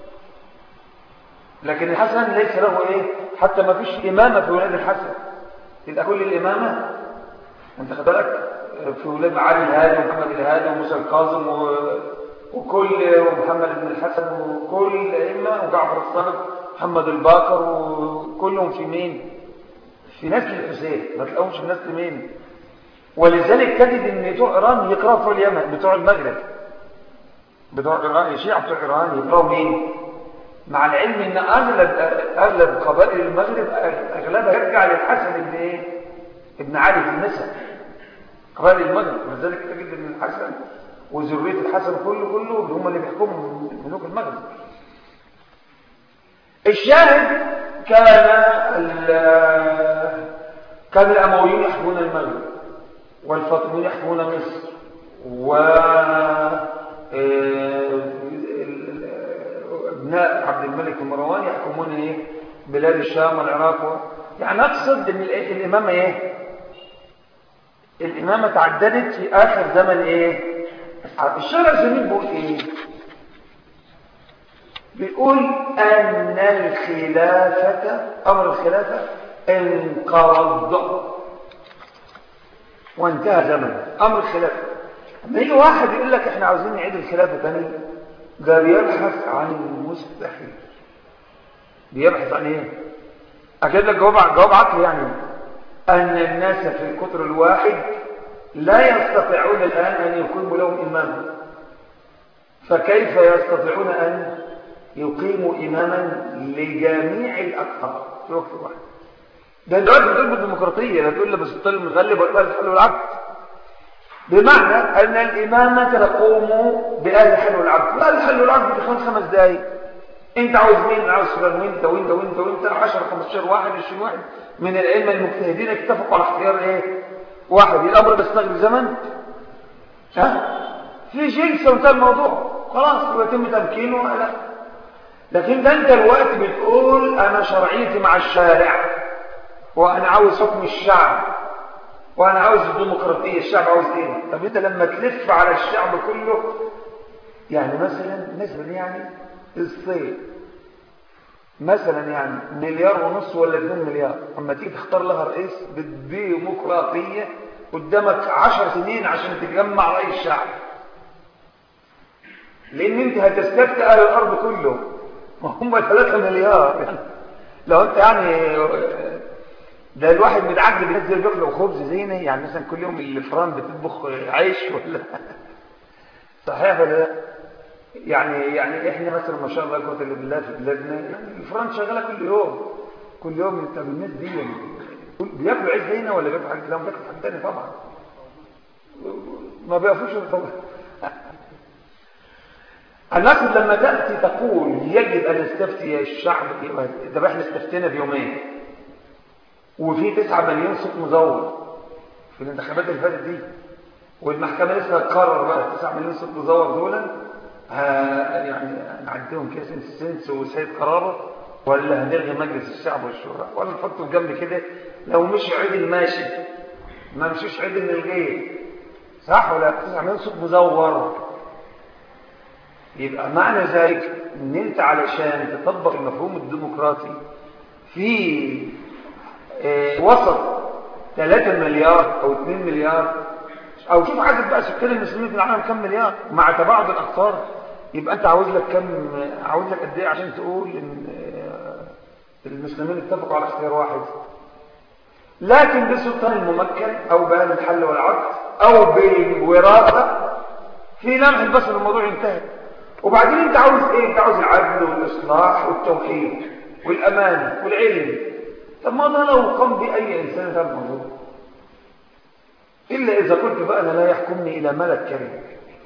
لكن الحسن ليس له ايه حتى ما فيش امامه في ولاد الحسن يبقى كل الامامه انت خد بالك في ولاد علي الهادي ومحمد الهادي وموسى الكاظم و... وكل ومحمد بن الحسن وكل الائمه وجعفر الصادق محمد الباقر وكلهم في مين في نسل الحسين ما تلاقوهمش في نسل مين ولذلك تجد ان بتوع ايران يقراوا بتوع اليمن بتوع المغرب بتوع ايران الشيعة بتوع ايران يقراوا مين مع العلم ان اغلب اغلب قبائل المغرب اغلبها يرجع للحسن ابن ايه ابن علي في النسب قبائل المغرب ولذلك تجد ان الحسن وذريه الحسن كله كله هم اللي بيحكموا ملوك المغرب الشاهد كان كان الامويين يحكمون المغرب والفاطميين يحكمون مصر و ابناء عبد الملك ومروان يحكمون ايه بلاد الشام والعراق و... يعني اقصد ان الامامه ايه الامامه تعددت في اخر زمن ايه الشرع الزمين بيقول ايه بيقول ان الخلافه امر الخلافه انقرض وانتهى زمن امر الخلافه لما يجي واحد يقول لك احنا عاوزين نعيد الخلافه تاني ده بيبحث عن المستحيل بيبحث عن ايه اجيب لك جواب جواب عقلي يعني ان الناس في القطر الواحد لا يستطيعون الان ان يكونوا لهم امام فكيف يستطيعون ان يقيم إماما لجميع الأقطار في وقت واحد ده دلوقتي بتقول بالديمقراطية لا تقول لي بس الطالب مغلب ولا الحل والعقد بمعنى أن الإمامة تقوم بأهل الحل والعقد وأهل الحل والعقد في خمس خمس دقايق أنت عاوز مين عاوز فلان وأنت وأنت وأنت وأنت 10 15 واحد 20 واحد من الأئمة المجتهدين اتفقوا على اختيار إيه واحد الأمر بيستغرق زمن ها في جلسة وانتهى الموضوع خلاص ويتم تمكينه لا لكن ده انت الوقت بتقول انا شرعيتي مع الشارع وانا عاوز حكم الشعب وانا عاوز الديمقراطيه الشعب عاوز ايه طب انت لما تلف على الشعب كله يعني مثلا مثلا يعني الصين مثلا يعني مليار ونص ولا 2 مليار اما تيجي تختار لها رئيس بالديمقراطيه قدامك 10 سنين عشان تجمع راي الشعب لان انت هتستفتي اهل الارض كله ما هم 3 مليار يعني لو انت يعني ده الواحد متعجب الناس زي بياكلوا خبز زينا يعني مثلا كل يوم الفران بتطبخ عيش ولا صحيح ولا لا يعني يعني احنا مثلا ما شاء الله قوه الا بالله في بلادنا يعني الفران شغاله كل يوم كل يوم انت الناس دي بياكلوا عيش زينا ولا بياكلوا حاجه لا بياكلوا حاجه ثانيه طبعا ما بيقفوش طبعا الناس لما تأتي تقول يجب أن يستفتي الشعب ده احنا استفتينا في يومين وفي 9 مليون صوت مزور في الانتخابات اللي فاتت دي والمحكمة لسه هتقرر بقى 9 مليون صوت مزور دول يعني نعديهم كده سنس سنس وسيد قراره ولا هنلغي مجلس الشعب والشورى ولا نحطه جنب كده لو مش عدل ماشي ما مشيش عدل نلغيه صح ولا 9 مليون صوت مزور يبقى معنى ذلك ان انت علشان تطبق المفهوم الديمقراطي في اه وسط 3 مليار او 2 مليار او شوف عدد بقى سكان المسلمين في العالم كم مليار مع تباعد الاقطار يبقى انت عاوز لك كم عاوز لك قد ايه عشان تقول ان اه المسلمين اتفقوا على اختيار واحد لكن بالسلطان الممكن او بأهل الحل والعقد او بالوراثه في لمح البصر الموضوع انتهى وبعدين انت عاوز ايه انت عاوز العدل والاصلاح والتوحيد والامانه والعلم طب ما ده لو قام باي انسان هذا الموضوع الا اذا قلت بقى انا لا يحكمني الى ملك كريم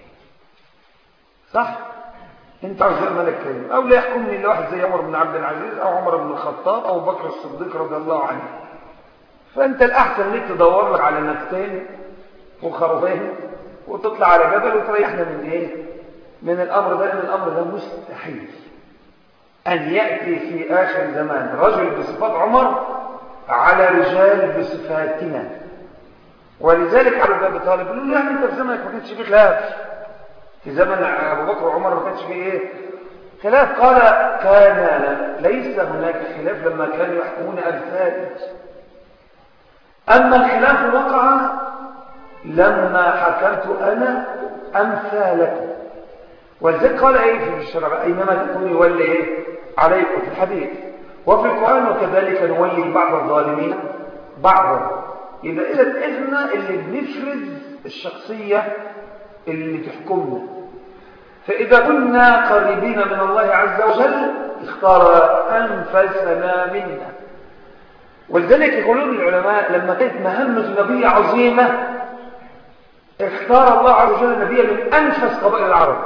صح انت عاوز ملك كريم او لا يحكمني الا واحد زي عمر بن عبد العزيز او عمر بن الخطاب او بكر الصديق رضي الله عنه فانت الاحسن ليك تدور لك على نكتين وخروفين وتطلع على جبل وتريحنا من ايه من الأمر ده لأن الأمر ده مستحيل أن يأتي في آخر زمان رجل بصفات عمر على رجال بصفاتنا ولذلك علي بن ابي طالب يقول له يعني انت في زمنك ما كانش فيه خلاف في زمن ابو بكر وعمر ما كانش فيه ايه خلاف قال كان ليس هناك خلاف لما كانوا يحكمون امثال اما الخلاف وقع لما حكمت انا امثالكم ولذلك قال ايه في الشرع اينما تكون يولي ايه عليكم في الحديث وفي القران وكذلك نولي بعض الظالمين بعضا يبقى اذا احنا اللي بنفرز الشخصيه اللي تحكمنا فاذا كنا قريبين من الله عز وجل اختار انفسنا منا ولذلك يقولون العلماء لما كانت مهمه نبي عظيمه اختار الله عز وجل نبيا من انفس قبائل العرب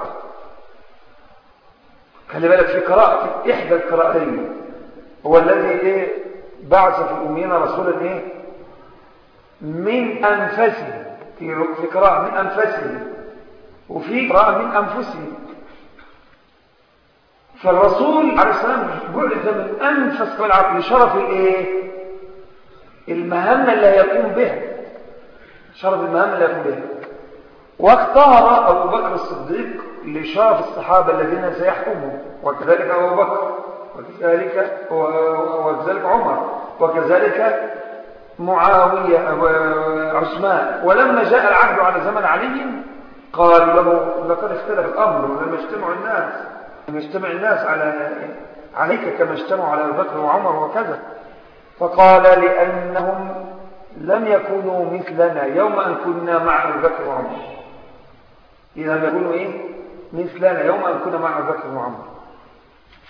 خلي بالك في قراءة في إحدى القراءتين هو الذي إيه بعث في الأمين رسولا إيه من أنفسه في في قراءة من أنفسه وفي قراءة من أنفسهم فالرسول عليه السلام بعث من أنفس العقل لشرف الإيه المهمة اللي هيقوم بها شرف المهمة اللي هيقوم بها واختار أبو بكر الصديق لشرف الصحابة الذين سيحكموا وكذلك أبو بكر وكذلك وكذلك عمر وكذلك معاوية عثمان ولما جاء العهد على زمن علي قال له لقد اختلف الأمر ولما اجتمع الناس لم يجتمع الناس على عليك كما اجتمعوا على أبو بكر وعمر وكذا فقال لأنهم لم يكونوا مثلنا يوم أن كنا مع أبو بكر وعمر إذا لم يكونوا إيه مثلنا يوم أن كنا مع أبو بكر وعمر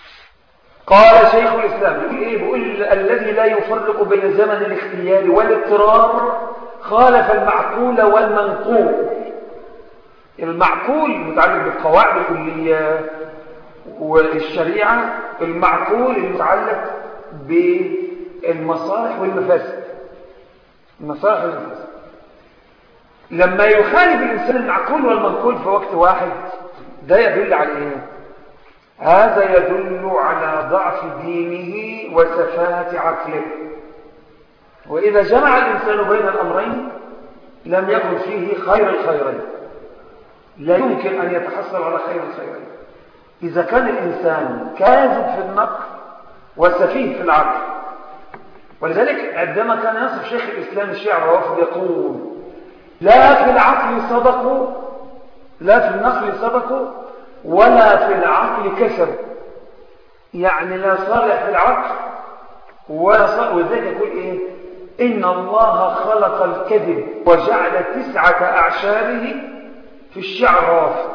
قال شيخ الإسلام يقول إيه بيقول الذي لا يفرق بين زمن الاختيار والاضطرار خالف المعقول والمنقول المعقول متعلق بالقواعد الكلية والشريعة المعقول المتعلق بالمصالح والمفاسد المصالح والمفاسد لما يخالف الإنسان المعقول والمنقول في وقت واحد ده يدل على إيه؟ هذا يدل على ضعف دينه وسفاهة عقله وإذا جمع الإنسان بين الأمرين لم يكن فيه خير الخيرين لا يمكن أن يتحصل على خير الخيرين إذا كان الإنسان كاذب في النقل وسفيه في العقل ولذلك عندما كان يصف شيخ الإسلام الشيعة الروافض يقول لا في العقل صدقوا لا في النقل صدقوا ولا في العقل كسب يعني لا صالح في العقل ولا صالح وذلك يقول إيه إن الله خلق الكذب وجعل تسعة أعشاره في الشعر رافض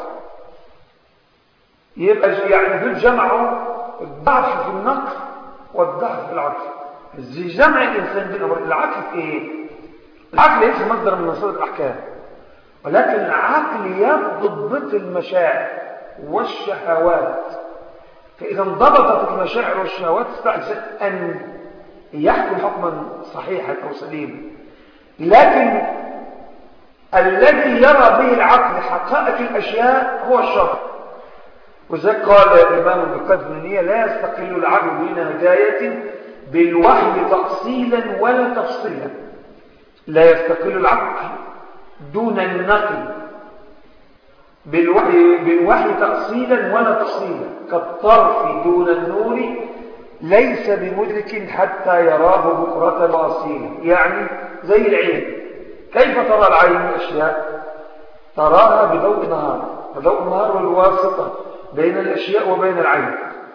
يبقى يعني دول جمعوا الضعف في النقل والضعف في العقل جمع الإنسان بين العقل في إيه العقل ليس مصدر من مصادر الأحكام ولكن العقل يضبط المشاعر والشهوات فإذا انضبطت المشاعر والشهوات استطاع أن يحكم حكما صحيحا أو سليما لكن الذي يرى به العقل حقائق الأشياء هو الشرع وذلك قال الإمام القدمانية لا يستقل العقل بين هداية بالوحي تأصيلا ولا تفصيلا لا يستقل العقل دون النقل بالوحي, بالوحي تأصيلا ولا تفصيلا كالطرف دون النور ليس بمدرك حتى يراه بكرة واصيلا يعني زي العين كيف ترى العين الأشياء تراها بضوء نهار فضوء النهار والواسطة بين الأشياء وبين العين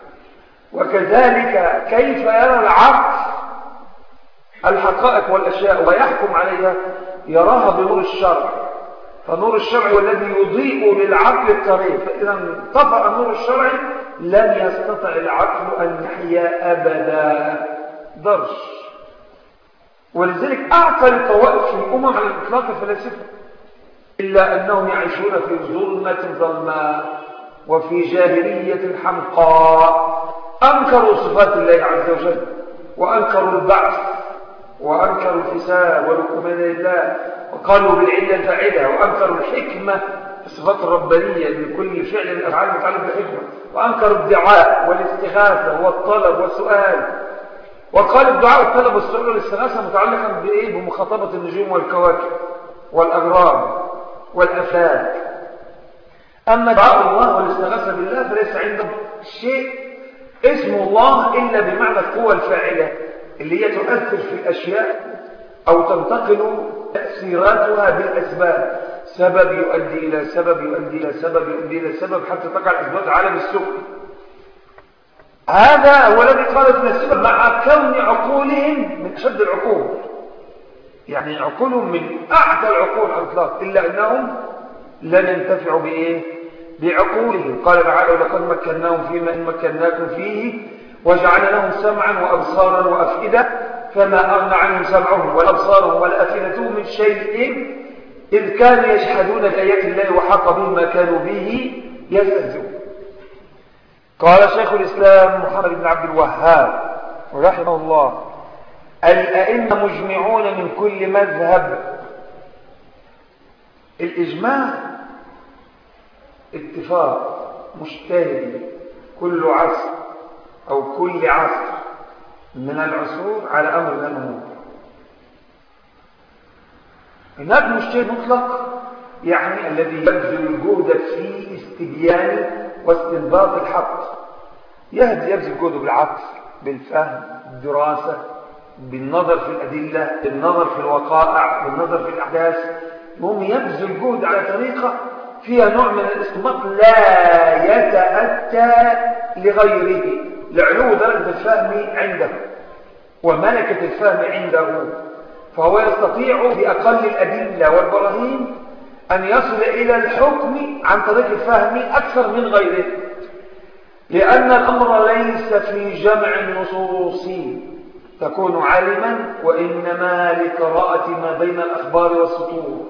وكذلك كيف يرى العقل الحقائق والأشياء ويحكم عليها يراها بنور الشرع فنور الشرع هو الذي يضيء للعقل الطريق فإذا انطفأ النور الشرعي لن يستطع العقل أن يحيا أبدا درش ولذلك أعطى الطوائف في الأمم على الإطلاق الفلاسفة إلا أنهم يعيشون في ظلمة ظلماء وفي جاهلية حمقاء أنكروا صفات الله عز وجل وأنكروا البعث وأنكروا الحساب والركومان لله وقالوا بالعلة الفاعلة وأنكروا الحكمة الصفات الربانية لكل فعل من الأفعال المتعلق بالحكمة وأنكروا الدعاء والاستغاثة والطلب والسؤال وقال الدعاء والطلب والسؤال والاستغاثة متعلقا بإيه؟ بمخاطبة النجوم والكواكب والأغرام والأفلاك أما دعاء الله والاستغاثة بالله فليس عندهم شيء اسم الله إلا بمعنى القوة الفاعلة اللي هي تؤثر في الأشياء أو تنتقل تأثيراتها بالأسباب سبب يؤدي إلى سبب يؤدي إلى سبب يؤدي إلى سبب حتى تقع الأسباب عالم السوق هذا هو الذي قال ابن السبب مع كون عقولهم من أشد العقول يعني عقولهم من أعتى العقول على الإطلاق إلا أنهم لن ينتفعوا بإيه؟ بعقولهم قال تعالى ولقد مكناهم فيما إن مكناكم فيه وجعل لهم سمعا وأبصارا وأفئدة فما أغنى عنهم سمعهم والأبصارهم والأفئدة من شيء إذ كانوا يشهدون بآيات الله وحق بهم ما كانوا به يستهزئون قال شيخ الإسلام محمد بن عبد الوهاب رحمه الله الأئمة مجمعون من كل مذهب الإجماع اتفاق مجتهد كل عصر أو كل عصر من العصور على أمر من الأمور هناك مجتهد مطلق يعني الذي يبذل الجهد في استبيان واستنباط الحق يهدي يبذل جهده بالعقل بالفهم بالدراسة بالنظر في الأدلة بالنظر في الوقائع بالنظر في الأحداث المهم يبذل جهد على طريقة فيها نوع من الاستنباط لا يتأتى لغيره لعلو درجة الفهم عنده وملكة الفهم عنده فهو يستطيع بأقل الأدلة والبراهين أن يصل إلى الحكم عن طريق الفهم أكثر من غيره لأن الأمر ليس في جمع النصوص تكون عالما وإنما لقراءة ما بين الأخبار والسطور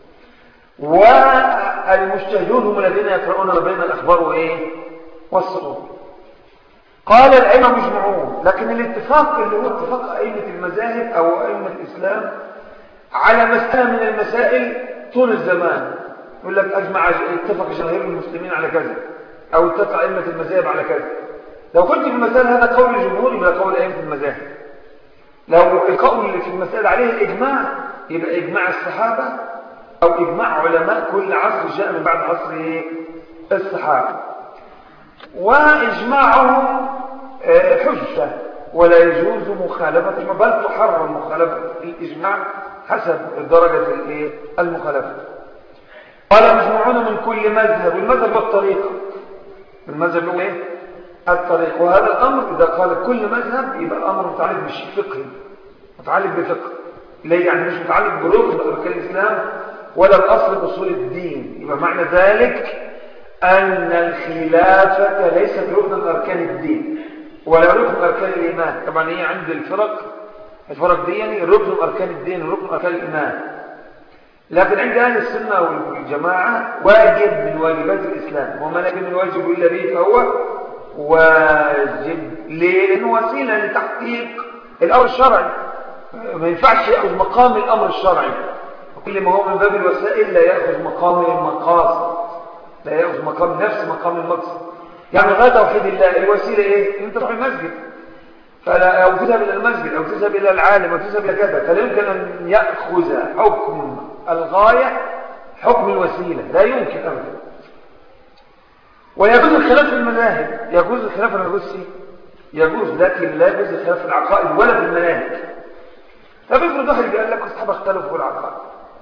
والمجتهدون هم الذين يقرؤون ما بين الأخبار وإيه والسطور قال العلم مجمعون لكن الاتفاق اللي هو اتفاق أئمة المذاهب أو أئمة الإسلام على مسألة من المسائل طول الزمان يقول لك أجمع اتفق جماهير المسلمين على كذا أو اتفق أئمة المذاهب على كذا لو قلت في المسألة هذا قول الجمهور يبقى قول أئمة المذاهب لو القول اللي في المسألة عليه الإجماع يبقى إجماع الصحابة أو إجماع علماء كل عصر جاء من بعد عصر الصحابة وإجماعهم آه، حجة ولا يجوز مخالفة بل تحرم مخالفة الإجماع حسب درجة المخالفة قال مجموعون من كل مذهب المذهب الطريقة المذهب هو ايه الطريق وهذا الأمر إذا قال كل مذهب يبقى أمر متعلق بالشيء فقهي متعلق بفقه ليه يعني مش متعلق بركن أركان الإسلام ولا بأصل أصول الدين يبقى معنى ذلك أن الخلافة ليست ركن من أركان الدين ولا ركن من أركان الإيمان طبعا هي عند الفرق الفرق دي يعني ركن من أركان الدين ركن من أركان الإيمان لكن عند أهل السنة والجماعة واجب من واجبات الإسلام وما لم من واجب إلا به فهو واجب ليه؟ لأنه وسيلة لتحقيق الأمر الشرعي ما ينفعش يأخذ مقام الأمر الشرعي وكل ما هو من باب الوسائل لا يأخذ مقام المقاصد لا يأخذ مقام نفس مقام المقصد يعني غاية توحيد الله الوسيلة إيه؟ أنت تروح المسجد فلا أو تذهب إلى المسجد أو تذهب إلى العالم أو تذهب إلى كذا فلا يمكن أن يأخذ حكم الغاية حكم الوسيلة لا يمكن أبدا ويجوز الخلاف في المذاهب يجوز الخلاف ولا يجوز يجوز لكن لا يجوز الخلاف في العقائد ولا في المناهج طب افرض واحد قال لك الصحابه اختلفوا في العقائد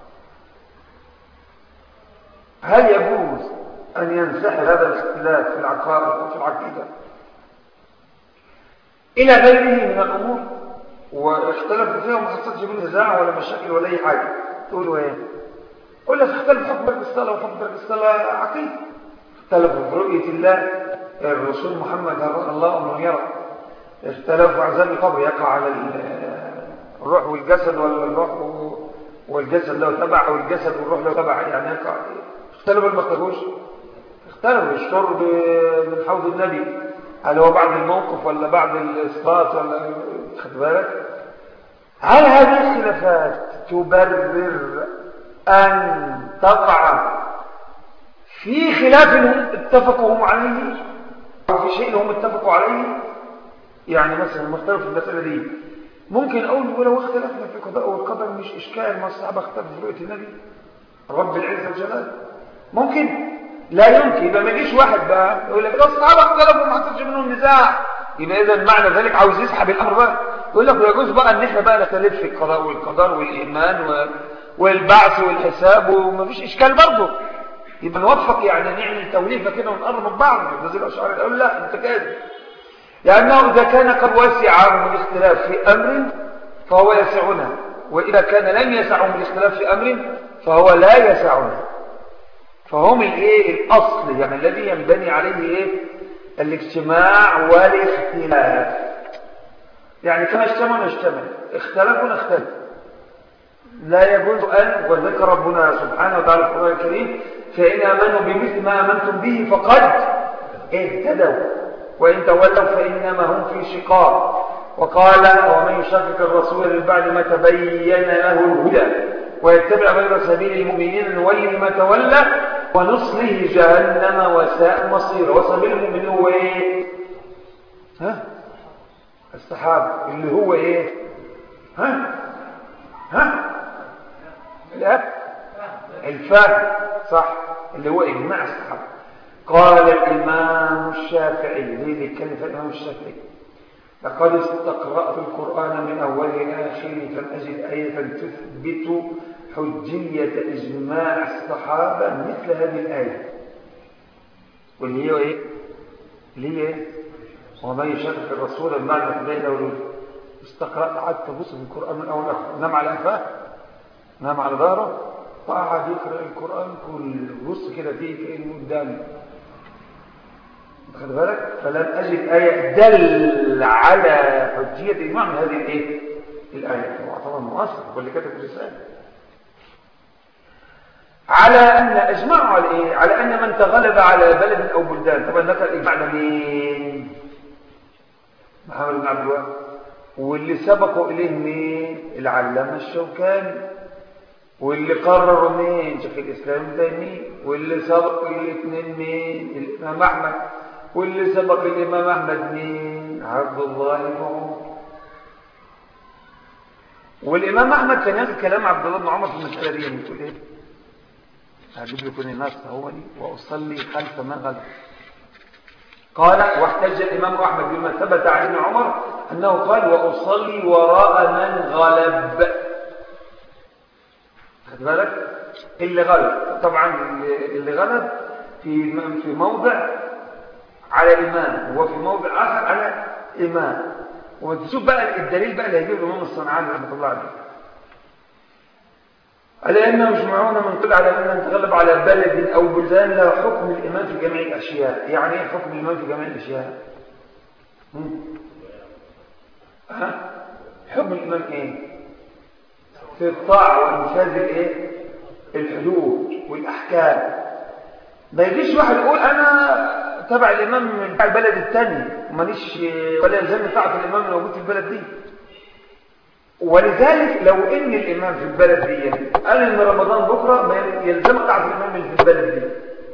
هل يجوز أن ينسحب هذا الاختلاف في العقائد وفي العقيدة إلى غيره من الأمور واختلفوا فيها وما حصلش بين نزاع ولا مشاكل ولا أي حاجة تقولوا إيه؟ قل لك اختلف حكم ترك الصلاة وحكم ترك الصلاة عقيدة اختلفوا في رؤية الله الرسول محمد رضي الله عنه يرى اختلفوا عذاب القبر يقع على الروح والجسد ولا الروح والجسد لو تبع والجسد والروح لو تبع يعني يقع اختلفوا ما اختلفوش اختلفوا الشرب من حوض النبي هل هو بعد الموقف ولا بعد الاسقاط ولا خد بالك هل هذه الخلافات تبرر ان تقع في خلاف هم اتفقوا هم عليه او في شيء هم اتفقوا عليه يعني مثلا مختلف في المساله دي ممكن اقول ولو اختلفنا في القضاء والقدر مش اشكال ما الصحابه اختلفوا في رؤيه النبي رب العزه والجلال ممكن لا يمكن يبقى ما يجيش واحد بقى يقول لك الصحابه اختلفوا ما حصلش منهم نزاع يبقى اذا معنى ذلك عاوز يسحب الامر بقى يقول لك يجوز بقى ان احنا بقى نختلف في القضاء والقدر والايمان و... والبعث والحساب ومفيش اشكال برضه يبقى نوفق يعني نعمل توليفه كده ونقرب من بعض زي الاشعار الاول لا انت كاذب لانه اذا كان قد وسعهم الاختلاف في امر فهو يسعنا واذا كان لم يسعهم الاختلاف في امر فهو لا يسعنا فهم الايه الاصل يعني الذي ينبني عليه ايه الاجتماع والاختلاف يعني كما اجتمعوا نجتمع اختلفوا نختلف لا يجوز ان وذكر ربنا سبحانه وتعالى في القران الكريم فان امنوا بمثل ما امنتم به فقد اهتدوا وان تولوا فانما هم في شقاق وقال ومن يشقق الرسول من بعد ما تبين له الهدى ويتبع غير سبيل المؤمنين نولي ما تولى ونصله جهنم وساء مصيره وسبيل المؤمنين هو ايه ها السحاب اللي هو ايه ها ها لا الفهم صح اللي هو اجماع السحاب قال الامام الشافعي ليه بيتكلم في الامام الشافعي لقد استقرأت القرآن من أوله إلى آخره فلم أجد آية تثبت حجية إجماع الصحابة مثل هذه الآية واللي هي إيه؟ اللي هي إيه؟ ومن يشرك الرسول بمعنى تبين له استقرأت قعدت تبص في القرآن من أول آخر نام على أنفاه نام على ظهره وقعد يقرأ القرآن كل بص كده فيه كأنه قدامه خد بالك فلم أجد آية دل على حجية الإجماع من هذه الإيه الآية هو طبعا مؤثر هو اللي كتب الرسالة على أن أجمعوا على إيه على أن من تغلب على بلد أو بلدان طبعا ذكر الإجماع ده مين محمد بن عبد الوهاب واللي سبقوا إليه مين العلامة الشوكاني واللي قرروا مين شيخ الإسلام تيمية واللي سبق الاثنين مين الإمام أحمد واللي سبق الإمام أحمد مين عبد الله بن عمر والإمام أحمد كان ياخد كلام عبد الله بن عمر في المسألة دي يعني يقول إيه هجيب لكم الناس هو لي وأصلي خلف من غلب قال واحتج الإمام أحمد بما ثبت عن ابن عمر أنه قال وأصلي وراء من غلب خد بالك اللي غلب طبعا اللي غلب في في موضع على إمام وفي موضع آخر على إمام وتشوف بقى الدليل بقى اللي هيجيب الإمام الصنعاني رحمه الله عليه الأئمة مجمعون من قل على أن نتغلب على بلد أو بلدان لا حكم الإمام في جميع الأشياء يعني إيه حكم الإمام في جميع الأشياء ها؟ حكم الإمام إيه في الطاعة وإنفاذ الإيه الحدود والأحكام ما يجيش واحد يقول أنا تبع الإمام بتاع البلد الثاني مانيش ولا يلزمني طاعة الإمام اللي موجود في البلد دي ولذلك لو ان الامام في البلد دي قال ان رمضان بكره ما يلزمك طاعه الامام اللي في البلد دي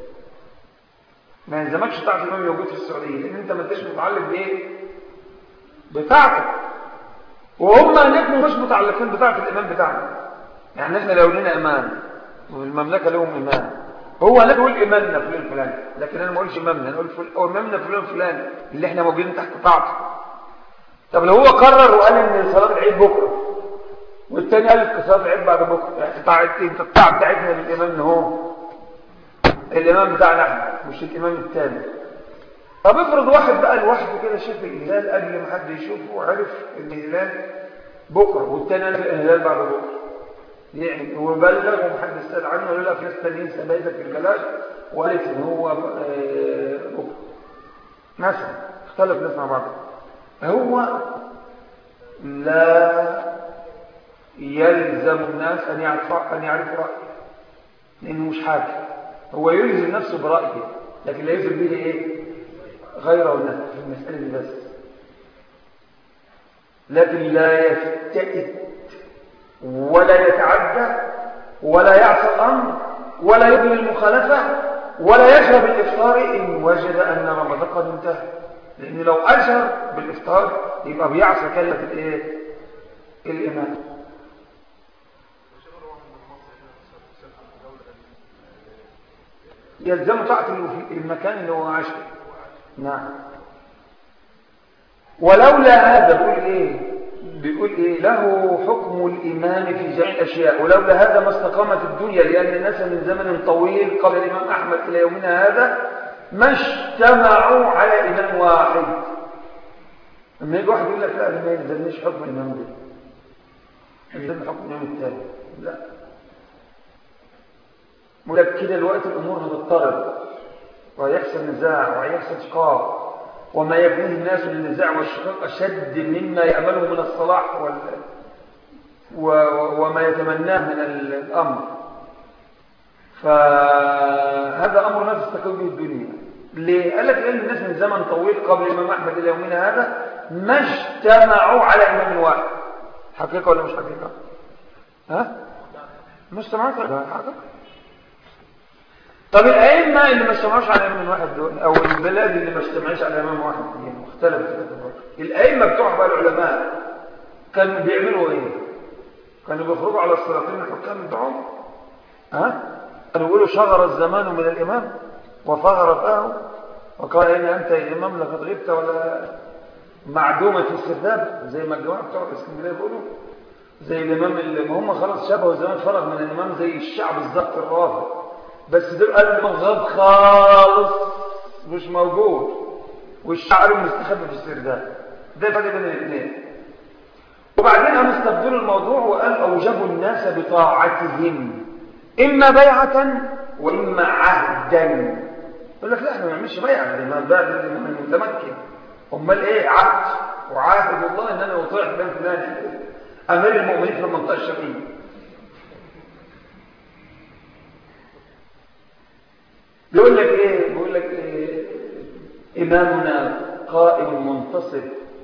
ما يلزمكش طاعه الامام اللي موجود في السعوديه لان انت ما انتش متعلق بايه بطاعته وهم هناك مش متعلقين بطاعه الامام بتاعنا يعني احنا لو لنا امام والمملكه لهم امام هو لا يقول امامنا فلان فلان لكن انا ما اقولش امامنا انا اقول امامنا فلان فلان اللي احنا موجودين تحت طاعته طب لو هو قرر وقال ان صلاه العيد بكره والتاني قال صلاه العيد بعد بكره يعني طاعت انت الطاعه بتاعتنا للامام هو الامام بتاعنا احنا مش الامام الثاني طب افرض واحد بقى لوحده كده شاف الهلال قبل ما حد يشوفه وعرف ان الهلال بكره والتاني قال الهلال بعد بكره يعني وبلغ ومحدش سال عنه ولا لا في ناس تانيين سبايده في الجلاش وقالت ان هو بكره مثلا اختلف ناس مع بعض هو لا يلزم الناس أن يعرفوا أن يعرفوا رأيه لأنه مش حاكم هو يلزم نفسه برأيه لكن لا يلزم به إيه غيره الناس في المسألة دي بس لكن لا يفتئت ولا يتعدى ولا يعصى الأمر ولا يبني المخالفة ولا يشرب الإفطار إن وجد أن رمضان قد انتهى لأن لو أشر بالإفطار يبقى بيعصى كلمة الإيه؟ الإمام يلزم طاعة المكان اللي هو عاش نعم ولولا هذا بيقول ايه بيقول ايه له حكم الامام في جميع الاشياء ولولا هذا ما استقامت الدنيا لان الناس من زمن طويل قبل الامام احمد الى يومنا هذا ما اجتمعوا على إمام واحد لما يجي واحد يقول لك لا ما يلزمنيش حكم الإمام ده يلزم حكم الإمام الثاني لا ولك كده الوقت الأمور هتضطرب وهيحصل نزاع وهيحصل شقاق وما يبنيه الناس من النزاع والشقاق أشد مما يأمله من الصلاح وال... و... وما يتمناه من الأمر فهذا أمر لا تستقل به الدنيا ليه؟ قال لك لأن الناس من زمن طويل قبل الإمام أحمد إلى يومنا هذا ما اجتمعوا على إمام واحد حقيقة ولا مش حقيقة؟ ها؟ ما اجتمعوش على حقيقة طب الأئمة اللي ما اجتمعوش على إمام واحد دول أو البلاد اللي ما اجتمعش على إمام واحد يعني مختلفة الأئمة بتوع بقى العلماء كانوا بيعملوا إيه؟ كانوا بيخرجوا على السلاطين الحكام بتوعهم ها؟ كانوا يقولوا شغر الزمان من الإمام وفغر فاه وقال إن أنت يا إمام لقد غبت ولا معدومة في السرداب زي ما الجماعة بتوع الإسكندرية بيقولوا زي الإمام اللي هم خلاص شبهوا الزمان فرغ من الإمام زي الشعب بالظبط الرافض بس دول قالوا الإمام غاب خالص مش موجود والشعر مستخبي في السرداب ده الفرق بين الاثنين وبعدين قاموا استبدلوا الموضوع وقال أوجبوا الناس بطاعتهم إما بيعة وإما عهدا يقول لك لا احنا ما نعملش بيع الإمام بعد الإمام المتمكن أمال إيه عهد وعاهد الله إن أنا أطيع فلان فلان أمير المؤمنين في المنطقة الشرقية بيقول لك إيه بيقول لك إيه إمامنا قائم منتصب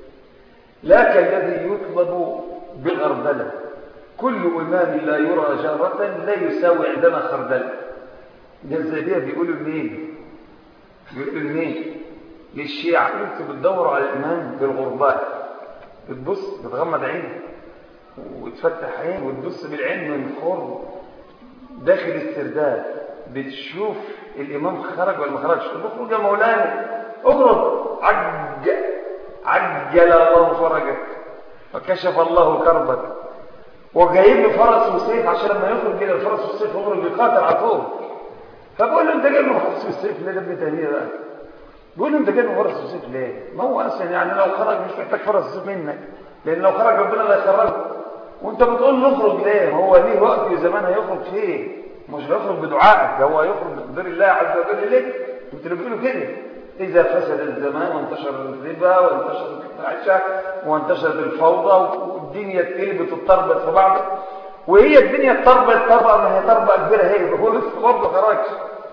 لا كالذي يطلب بغربلة كل إمام لا يرى جارة لا يساوي عندما خردل ده الزيدية بيقولوا لمين بيقولوا لمين للشيعة انتوا بتدوروا على الإمام بالغرباء بتبص بتغمض عين وتفتح عين وتبص بالعين من خرم داخل السرداب بتشوف الإمام خرج ولا ما خرجش اخرج يا مولانا اخرج عجل عجل الله فرجك وكشف الله كربك وجايب له فرس وسيف عشان لما يخرج كده الفرس والسيف يخرج يقاتل على طول فبقول له انت جايب له فرس والسيف ليه ده ابن تيميه بقى بقول له انت جايب له فرس والسيف ليه ما هو اصلا يعني لو خرج مش محتاج فرس وسيف منك لان لو خرج ربنا لا يخرجه وانت بتقول له اخرج ليه هو ليه وقت وزمان هيخرج فيه مش هيخرج بدعائك ده هو هيخرج بقدر الله عز وجل ليه انت اللي بتقوله كده إذا فسد الزمان وانتشر الربا وانتشرت الفاحشة وانتشرت الفوضى والدنيا اتقلبت واتطربت في بعض وهي الدنيا اتطربت طربة ما هي طربة كبيرة هي هو لسه برضه خرجش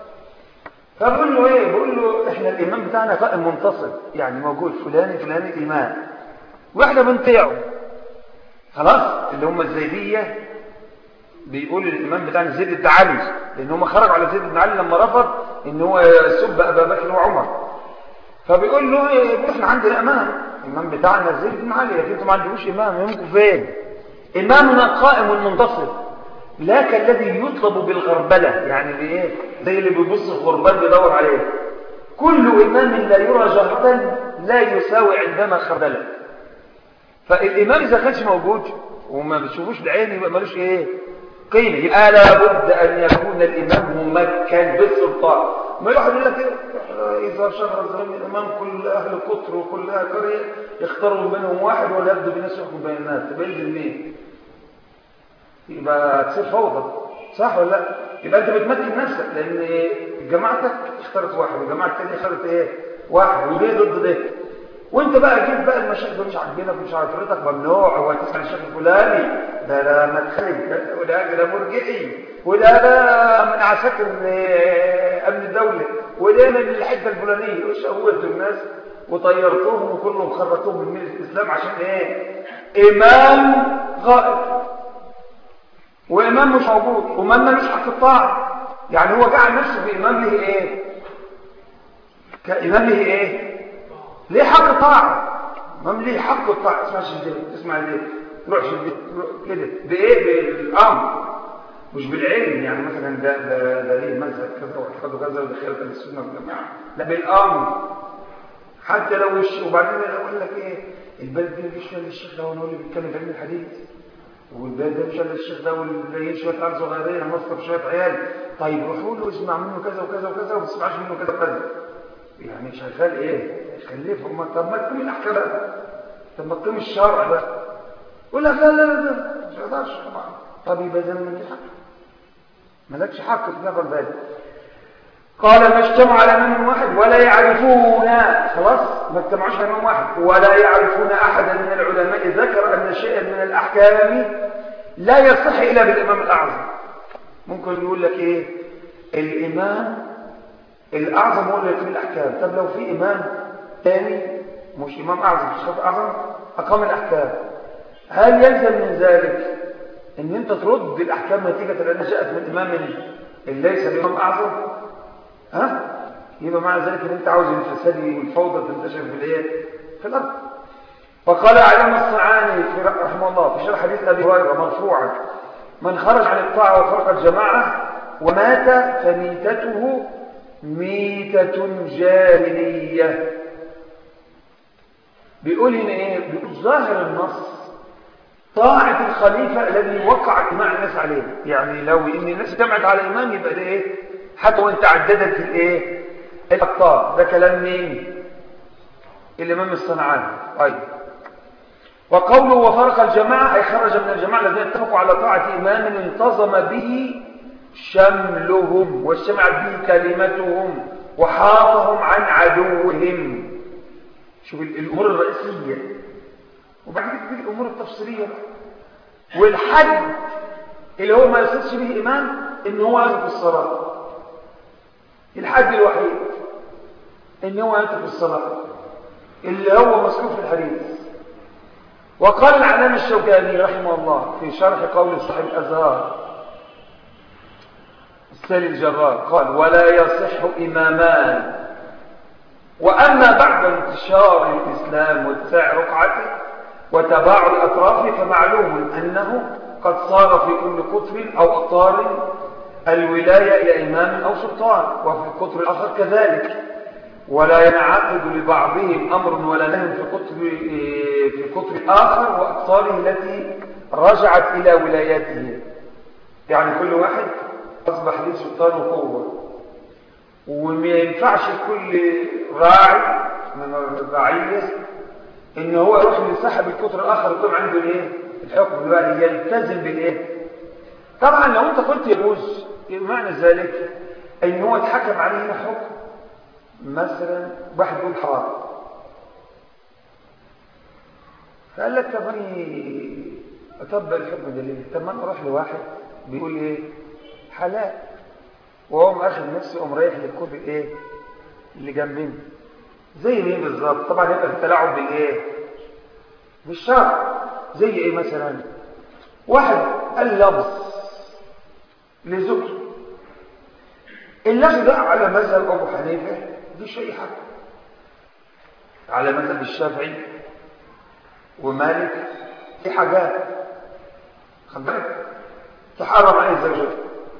فبقول له ايه بقول له احنا الامام بتاعنا قائم منتصب يعني موجود فلان فلان امام واحنا بنطيعه خلاص اللي هم الزيديه بيقول الامام بتاعنا زيد بن علي لان هم خرجوا على زيد بن علي لما رفض ان هو يسب ابا بكر وعمر فبيقول له ايه احنا عندنا امام الامام بتاعنا زيد بن علي لكن انتم ما عندكوش امام امامكم فين امامنا قائم منتصب لا كالذي يطلب بالغربله يعني بايه زي اللي بيبص في غربال بيدور عليه كل امام لا يرى جهرة لا يساوي عندما خردله فالامام اذا كانش موجود وما بتشوفوش بعين يبقى ملوش ايه قيمه يبقى لابد ان يكون الامام ممكن بالسلطان ما يروح يقول لك اذا شهر الزمان الامام كل اهل قطر وكل اهل قريه يختاروا منهم واحد ولا يبدو بناس يحكم بين الناس تبقى ينزل مين يبقى تصير فوضى صح ولا لا يبقى انت بتمكن نفسك لان جماعتك اختارت واحد والجماعه الثانيه اختارت ايه واحد وليه ضد ده وانت بقى جيت بقى المشايخ مش عاجبينك مش عاجبتك ممنوع هو تسال الشيخ الفلاني ده لا مدخلي وده ده مرجئي وده ده من عساكر امن الدوله وده من الحته الفلانيه وشوهت الناس وطيرتهم وكلهم خرجتهم من مله الاسلام عشان ايه امام غائب وامام مش موجود وامام ملوش حق الطاعه يعني هو جعل نفسه في امام له ايه كامام له ايه ليه حق طاعة امام ليه حق الطاعة اسمع شديد اسمع ليه تروح شديد كده بايه بالامر مش بالعلم يعني مثلا ده ده, ده ليه مذهب كذا واعتقاده كذا وده خلاف السنه والجماعه لا بالامر حتى لو الش... وبعدين اقول لك ايه البلد دي مفيش فيها الشيخ ده هو اللي بيتكلم في علم الحديث والبلد ده مش الا الشيخ ده واللي شويه عيال صغيرين مصطفى شويه عيال طيب روحوا له اسمع منه كذا وكذا وكذا وما تسمعش منه كذا وكذا يعني شغال ايه خليفهم طب ما تقيم الاحكام بقى طب ما تقيم الشرع بقى يقول لك لا لا لا مش هقدرش طبعا طب يبقى زي ما حق مالكش حق تنفر ذلك قال ما اجتمع على امام واحد ولا يعرفون خلاص ما اجتمعوش على امام واحد ولا يعرفون احدا من العلماء ذكر ان شيئا من الاحكام لا يصح الا بالامام الاعظم ممكن يقول لك ايه الامام الاعظم هو اللي يقيم الاحكام طب لو في امام ثاني مش امام اعظم مش خاف اعظم اقام الاحكام هل يلزم من ذلك ان انت ترد الاحكام نتيجه لانها جاءت من امام اللي ليس بامام اعظم ها يبقى معنى ذلك ان انت عاوز الفساد والفوضى تنتشر في الايه في الارض فقال علم الصعاني في رحمه الله في شرح حديث ابي هريره مرفوعا من خرج عن الطاعه وفرق الجماعه ومات فميتته ميتة جاهلية بيقول هنا ايه بيقول ظاهر النص طاعة الخليفة الذي وقع اجماع الناس عليه يعني لو ان الناس اجتمعت على امام يبقى ده ايه حتى وانت عددت الايه الاخطاء ده كلام مين الامام الصنعاني طيب وقوله وفرق الجماعة أي خرج من الجماعة الذين اتفقوا على طاعة إمام انتظم به شملهم واجتمعت به كلمتهم وحافظهم عن عدوهم شوف الامور الرئيسيه وبعدين تجي الامور التفصيليه بقى والحد اللي هو ما يصيرش به امام ان هو يترك الصلاه الحد الوحيد ان هو يترك الصلاه اللي هو مسلوب في الحديث وقال العلامه الشوكاني رحمه الله في شرح قول صاحب الازهار السالي الجرار قال ولا يصح إمامان وأما بعد انتشار الإسلام واتساع رقعته وتباع الأطراف فمعلوم أنه قد صار في كل قطر أو أقطار الولاية إلى إمام أو سلطان وفي القطر الآخر كذلك ولا ينعقد لبعضهم أمر ولا نهي في القطر في القطر الآخر وأقطاره التي رجعت إلى ولايته يعني كل واحد أصبح ليه سلطان وقوة وما ينفعش كل راعي من الرعية إن هو يروح لصاحب القطر الآخر يكون عنده الإيه؟ الحكم بقى يلتزم بالإيه؟ طبعا لو أنت قلت يجوز معنى ذلك إن هو اتحكم عليه هنا حكم مثلا واحد يقول حرام فقال لك طب أنا أطبق الحكم ده ليه؟ طب ما أنا أروح لواحد بيقول إيه؟ حلال وهو مأخذ نفسه قام رايح للكوب ايه اللي جنبنا زي مين بالظبط طبعا يبقى التلاعب بالايه بالشرع زي ايه مثلا واحد قال لفظ لزوجته اللفظ ده على مذهب ابو حنيفه دي شيء حق على مذهب الشافعي ومالك في حاجات خد بالك تحرم عليه زوجته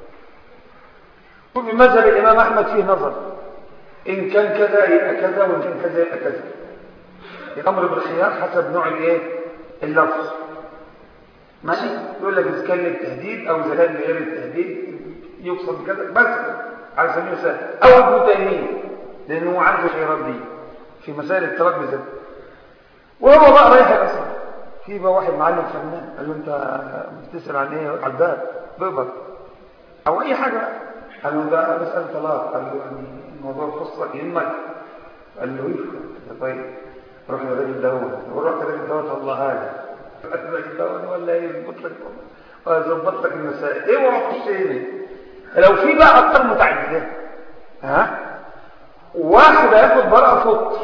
وفي مذهب الإمام أحمد فيه نظر إن كان كذا يبقى كذا وإن كان كذا يبقى كذا الأمر بالخيار حسب نوع الإيه اللفظ ماشي يقول لك إذا كان للتهديد أو إذا كان لغير التهديد يقصد بكذا بس على سبيل المثال أو ابن تيمية لأنه عنده خيارات دي في مسائل الطلاق بالذات وهو بقى رايح الأصل في بقى واحد معلم فنان قال له أنت بتسأل عن إيه على الباب بيبر أو أي حاجة قال له ده مسألة طلاق قال له يعني الموضوع خصك يهمك قال له ايه طيب روح للراجل دوت وروح للراجل دوت الله هذا الراجل دوت ولا ايه يظبط لك يظبط لك المسائل ايه وما تخش هنا لو في بقى اكثر متعدده ها واحد هياخد براءة فط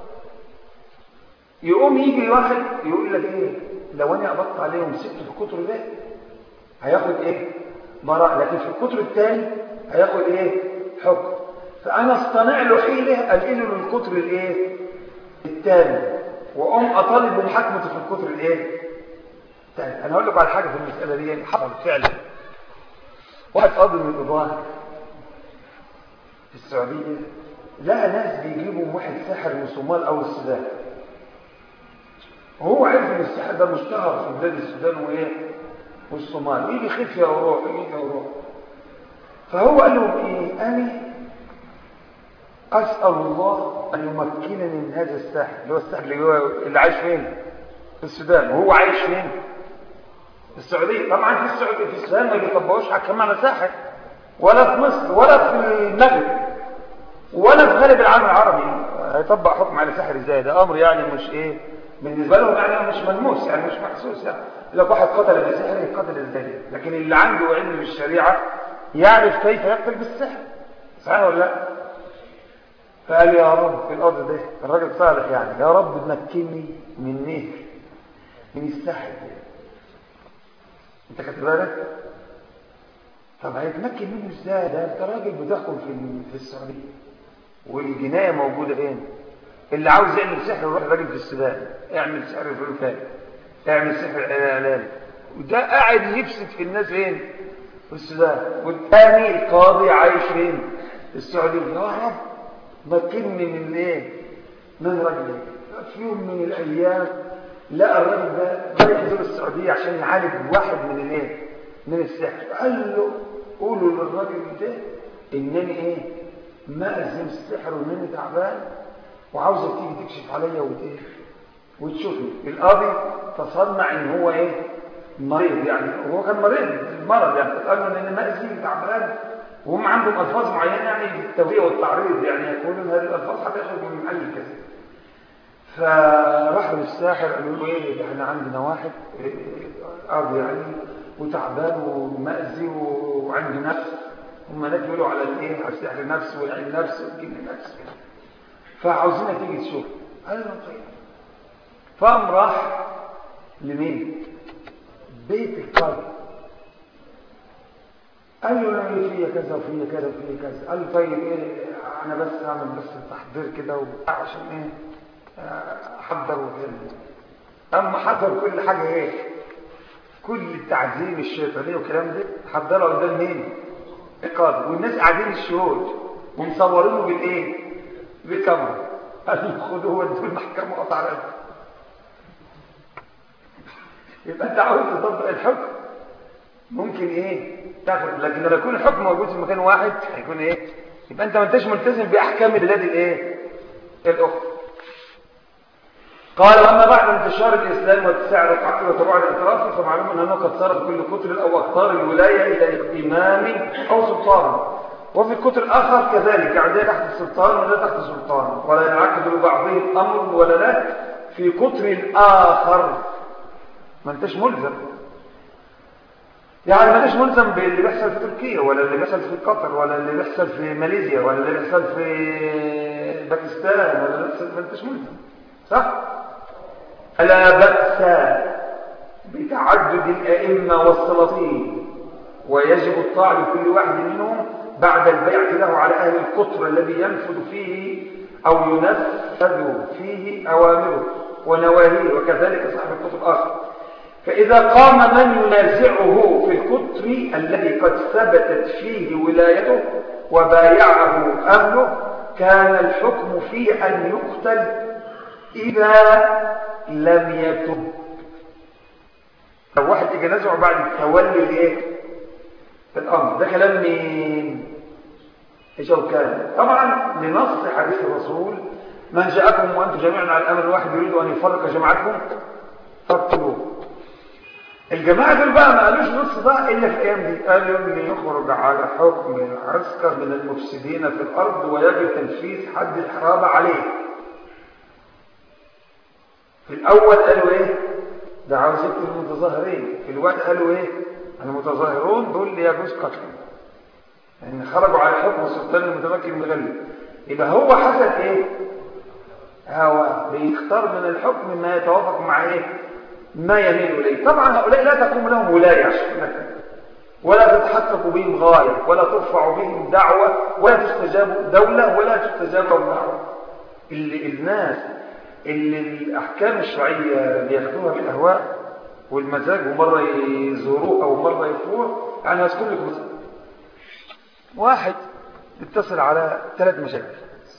يقوم يجي واحد يقول لك ايه لو انا قبضت عليه ومسكته في الكتر ده هياخد ايه براءة لكن في الكتر الثاني هياخد ايه حكم فانا اصطنع له حيله انقله للقطر الايه الثاني واقوم اطالب بالحكمه في القطر الايه الثاني انا هقول لكم على حاجه في المساله دي حصلت فعلا واحد قاضي من القضاه في السعوديه لقى ناس بيجيبوا واحد ساحر من الصومال او السودان وهو عارف ان السحر ده مشتهر في بلاد السودان وايه والصومال يجي خفيه وروح يجي وروح فهو قال لهم ايه انا اسال الله ان يمكنني من هذا الساحر اللي هو الساحر اللي هو اللي عايش فين في السودان وهو عايش فين في السعوديه طبعا في السعوديه في السودان ما بيطبقوش حكم على ساحر ولا في مصر ولا في المغرب ولا في غالب العالم العربي هيطبق حكم على ساحر ازاي ده امر يعني مش ايه بالنسبه لهم يعني مش ملموس يعني مش محسوس يعني لو واحد قتل بسحر يقتل ازاي لكن اللي عنده علم بالشريعه يعرف كيف يقتل بالسحر صحيح ولا لا فقال يا رب في الارض ده الراجل صالح يعني يا رب مكني من نهر من السحر انت خدت بالك طب هيتمكن منه ازاي ده انت راجل بتحكم في في السعوديه والجنايه موجوده فين اللي عاوز يعمل سحر يروح راجل في السودان اعمل سحر في الفلان اعمل سحر اعلاني وده قاعد يفسد في الناس فين في السودان والثاني القاضي عايش فين في السعوديه يا رب مكنني من ايه من رجلي في يوم من الايام لقى الراجل ده رايح يزور السعوديه عشان يعالج واحد من الايه من السحر قال له قولوا للراجل ده انني ايه مأزم السحر وانني تعبان وعاوزك تيجي تكشف عليا وايه وتشوفني القاضي تصنع ان هو ايه مريض يعني هو كان مريض المرض يعني قال له ان مأزي تعبان وهم عندهم ألفاظ معينة يعني في التوهية والتعريض يعني يقولون هذه الألفاظ حتى يخرج من محل الكذب فراحوا للساحر قالوا له ايه احنا عندنا واحد قاضي يعني وتعبان ومأذي وعنده نفس هم هناك بيقولوا على الايه على السحر نفس والعين نفس والجن نفس فعاوزينك تيجي تشوف قال له طيب فقام راح لمين بيت القاضي قال له انا فيا كذا وفيا كذا وفيا كذا قال له طيب ايه انا بس اعمل بس تحضير كده عشان ايه احضر وكده اما حضر كل حاجه ايه كل التعذيب الشيطاني والكلام ده حضره قدام مين القاضي والناس قاعدين الشهود ومصورينه بالايه بالكاميرا قال له خدوه ودوه المحكمه وقطع رقبته يبقى انت عاوز تطبق الحكم ممكن ايه تاخد لكن لما يكون الحكم موجود في مكان واحد هيكون ايه يبقى انت ما انتش ملتزم باحكام البلاد الايه الاخرى قال واما بعد انتشار الاسلام واتساع رقعته وتبع الاعتراف فمعلوم انه قد صار كل كتر او اقطار الولايه الى امام او سلطان وفي الكتر الاخر كذلك يعني ده تحت السلطان ولا تحت السلطان ولا ينعقد لبعضهم امر ولا لا في كتر الاخر ما انتش ملزم يعني ما انتش ملزم باللي بيحصل في تركيا ولا اللي بيحصل في قطر ولا اللي بيحصل في ماليزيا ولا اللي بيحصل في باكستان ولا اللي بيحصل ما انتش ملزم صح فلا بأس بتعدد الأئمة والسلاطين ويجب الطاعة لكل واحد منهم بعد البيعة له على أهل القطر الذي ينفذ فيه أو ينفذ فيه أوامره ونواهيه وكذلك صاحب القطر الآخر فإذا قام من ينازعه في القطر الذي قد ثبتت فيه ولايته وبايعه أهله كان الحكم فيه أن يقتل إذا لم يتب لو واحد اجى نزعه بعد تولي الايه الامر ده كلام مين شوكان طبعا لنص حديث الرسول من جاءكم وانتم جميعا على الامر الواحد يريد ان يفرق جماعتكم فاقتلوه الجماعه دول بقى ما قالوش نص ده الا في الايام دي قالوا ان يخرج على حكم العسكر من المفسدين في الارض ويجب تنفيذ حد الحرابه عليه في الأول قالوا إيه ده عاوز يقتل المتظاهرين في الوقت قالوا إيه المتظاهرون دول اللي يجوز قتلهم لأن خرجوا على حكم السلطان المتمكن المغلب يبقى هو حسب إيه هو بيختار من الحكم ما يتوافق مع إيه ما يميل إليه طبعا هؤلاء لا تقوم لهم ولاية عشان ولا تتحقق بهم غاية ولا ترفع بهم دعوة ولا تستجاب دولة ولا تستجاب دعوة اللي الناس اللي الأحكام الشرعية بياخدوها بالأهواء والمزاج ومرة يزوروه أو مرة يفوه يعني هذكر لكم مثلا واحد اتصل على ثلاث مشاكل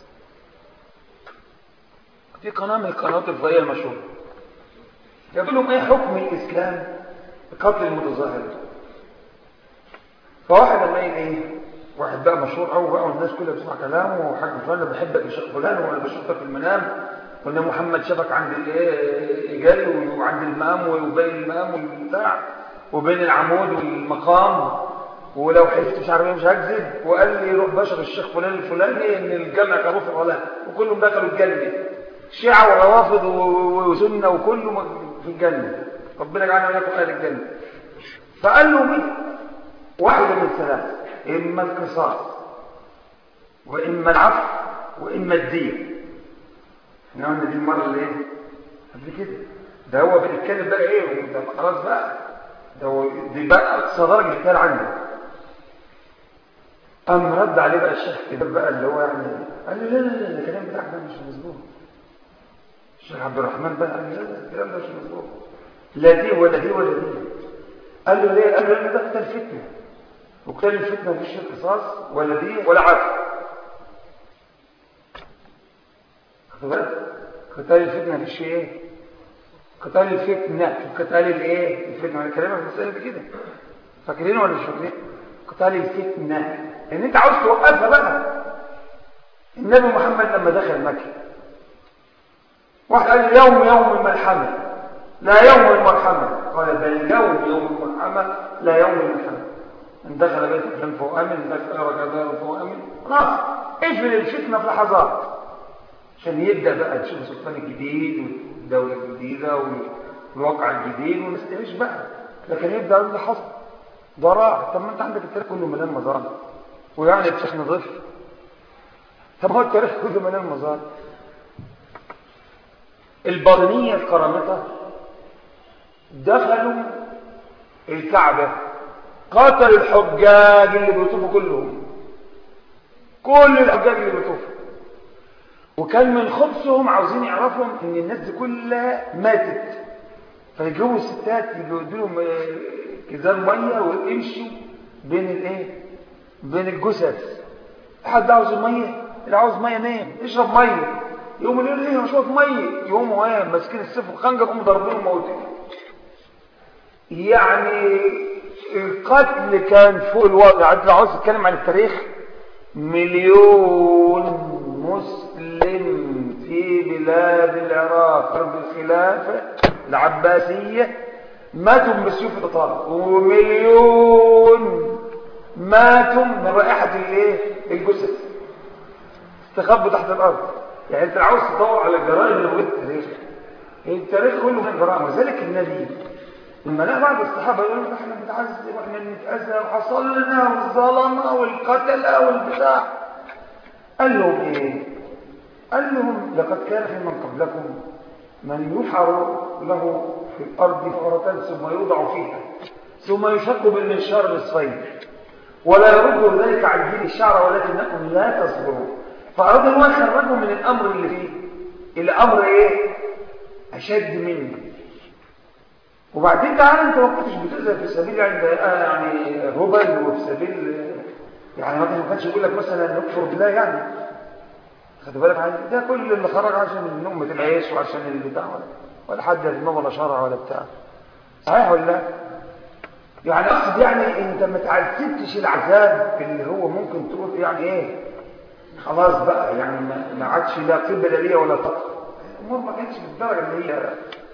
في قناة من القنوات الفضائية المشهورة يقول لهم ايه حكم الإسلام بقتل المتظاهرين فواحد لما يجي ايه واحد بقى مشهور قوي بقى والناس كلها بتسمع كلامه وحاج فلان بحبك يا شيخ فلان وانا بشوفك في المنام وان محمد شافك عند الايه جري وعند المقام وبين المقام والبتاع وبين العمود والمقام ولو حلفت مش عارف ايه مش هكذب وقال لي روح بشر الشيخ فلان الفلاني ان الجامع كان رفع ولا وكلهم دخلوا الجنه شيعة وروافض وسنه وكله في الجنه ربنا يجعلنا وياكم اهل الجنه فقال له مين واحده من ثلاث اما القصاص واما العفو واما الدين احنا قلنا دي المره اللي ايه قبل كده ده هو بيتكلم بقى ايه ده خلاص بقى ده هو دي بقى اقصى درجه الكلام عنده قام رد عليه بقى الشيخ كده بقى اللي هو يعني قال له لا لا لا الكلام بتاعك ده مش مظبوط الشيخ عبد الرحمن بقى قال له لا لا الكلام ده مش مظبوط لا دي ولا دي ولا دي قال له ليه قال له ده قتل فتنه وقتل الفتنه مفيش قصاص ولا دي ولا عفو قتال الفتنة مفيش ايه قتال الفتنة قتال الايه الفتنة الكلمة في المسألة كده فاكرين ولا مش فاكرين قتال الفتنة ان انت عاوز توقفها بقى النبي محمد لما دخل مكة واحد قال يوم يوم الملحمة لا يوم المرحمة قال بل يوم يوم المرحمة لا يوم الملحمة ان دخل بيت فلان فهو امن ان دخل كذا فهو امن خلاص اقفل الفتنه في لحظات عشان يبدا بقى تشوف السلطان الجديد والدوله الجديده والواقع الجديد وما نستنيش بقى لكن يبدا اللي حصل ضراع طب ما انت عندك التاريخ كله مليان مظالم ويعني الشيخ نضيف طب هو التاريخ كله مليان مظالم الباطنيه القرامطه دخلوا الكعبه قتلوا الحجاج اللي بيطوفوا كلهم كل الحجاج اللي بيطوفوا وكان من خبثهم عاوزين يعرفوا ان الناس دي كلها ماتت فيجيبوا الستات يدوا لهم كزان ميه ويمشوا بين الايه بين الجثث حد عاوز ميه اللي عاوز ميه نام اشرب ميه يقوم يقول ايه شويه ميه يقوموا ايه ماسكين السيف والخنجر يقوموا ضاربينهم موتين يعني القتل كان فوق الوضع انت لو عاوز تتكلم عن التاريخ مليون مسلم في بلاد العراق حرب الخلافه العباسيه ماتوا بالسيوف الاطاله ومليون ماتوا من رائحه الايه الجثث استخبوا تحت الارض يعني انت عاوز تدور على الجرائم اللي موجوده في التاريخ التاريخ كله من جرائم وذلك النبي لما لقى بعض الصحابه يقولوا احنا بنتعذب واحنا بنتاذى وحصل لنا والظلمه والقتله والبتاع قال لهم ايه قال لهم لقد كان في من قبلكم من يحر له في الارض فرة ثم يوضع فيها ثم يشق بالمنشار نصفين ولا يرد ذلك عن جيل الشعر ولكنكم لا تصبرون فاراد ان هو يخرجهم من الامر اللي فيه الى امر ايه اشد منه وبعدين تعالى انت ما كنتش بتؤذى في سبيل يعني يعني هبل وفي سبيل يعني ما كانش يقول لك مثلا نكفر بالله يعني خد بالك ده كل اللي خرج عشان نقمة العيش وعشان البتاع ولا, ولا حد يذنب ولا شرع ولا بتاع صحيح ولا لا يعني اقصد يعني انت ما تعذبتش العذاب اللي هو ممكن تقول يعني ايه خلاص بقى يعني ما عادش لا قبل ليا ولا طاقه الامور ما كانتش بالدرجه اللي هي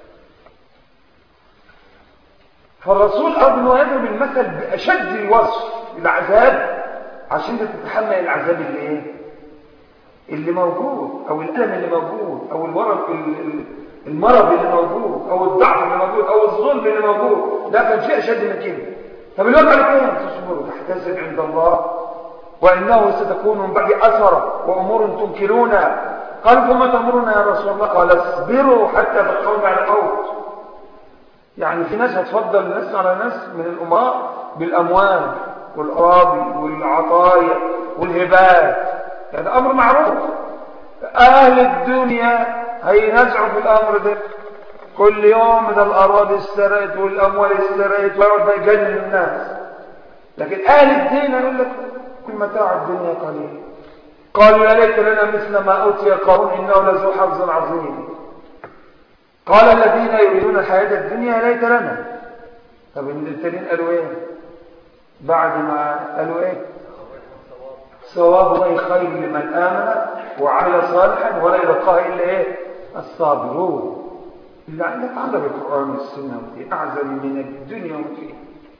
فالرسول أراد أنه يضرب المثل بأشد الوصف العذاب عشان تتحمل العذاب اللي ايه اللي موجود أو الألم اللي موجود أو المرض المرض اللي موجود أو الضعف اللي موجود أو الظلم اللي موجود ده كان شيء أشد من كده طب الوقت على كده تصبروا تحتسب عند الله وإنه ستكون من بعد أثر وأمور تنكرونها قال فما تأمرون يا رسول الله قال اصبروا حتى تلقون على الموت يعني في ناس هتفضل ناس على ناس من الأمراء بالأموال والأراضي والعطايا والهبات يعني أمر معروف أهل الدنيا هينزعوا في الأمر ده كل يوم ده الأراضي استرقت والأموال استرقت ويقعد بقى يجنن الناس لكن أهل الدين يقول لك كل متاع الدنيا قليل قالوا يا ليت لنا مثل ما أوتي قارون إنه لذو حظ عظيم قال الذين يريدون الحياة الدنيا ليت لنا طب التانيين قالوا ايه بعد ما قالوا ايه ثواب الله خير لمن آمن وعمل صالحا ولا يلقاها إلا ايه الصابرون اللي عندك عذب القرآن والسنة ودي أعظم من الدنيا وفيه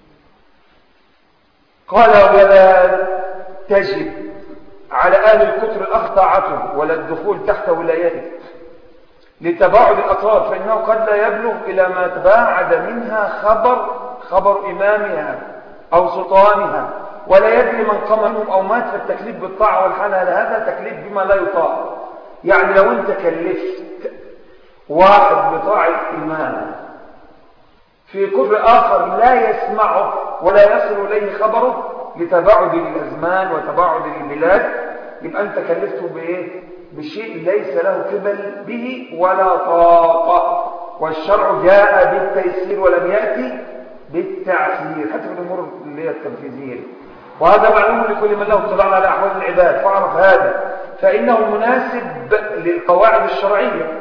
قال ولا تجب على أهل الكتر الأخ طاعته ولا الدخول تحت ولايته لتباعد الأطراف فإنه قد لا يبلغ إلى ما تباعد منها خبر خبر إمامها أو سلطانها ولا يدري من قام منهم أو مات فالتكليف بالطاعة والحنى هذا تكليف بما لا يطاع يعني لو أنت كلفت واحد بطاعة إمام في كفر آخر لا يسمعه ولا يصل إليه خبره لتباعد الأزمان وتباعد البلاد يبقى أنت كلفته بإيه؟ بشيء ليس له قبل به ولا طاقة والشرع جاء بالتيسير ولم يأتي بالتعسير حتى في الأمور اللي هي التنفيذية وهذا معلوم لكل من له اطلاع على أحوال العباد فاعرف هذا فإنه مناسب للقواعد الشرعية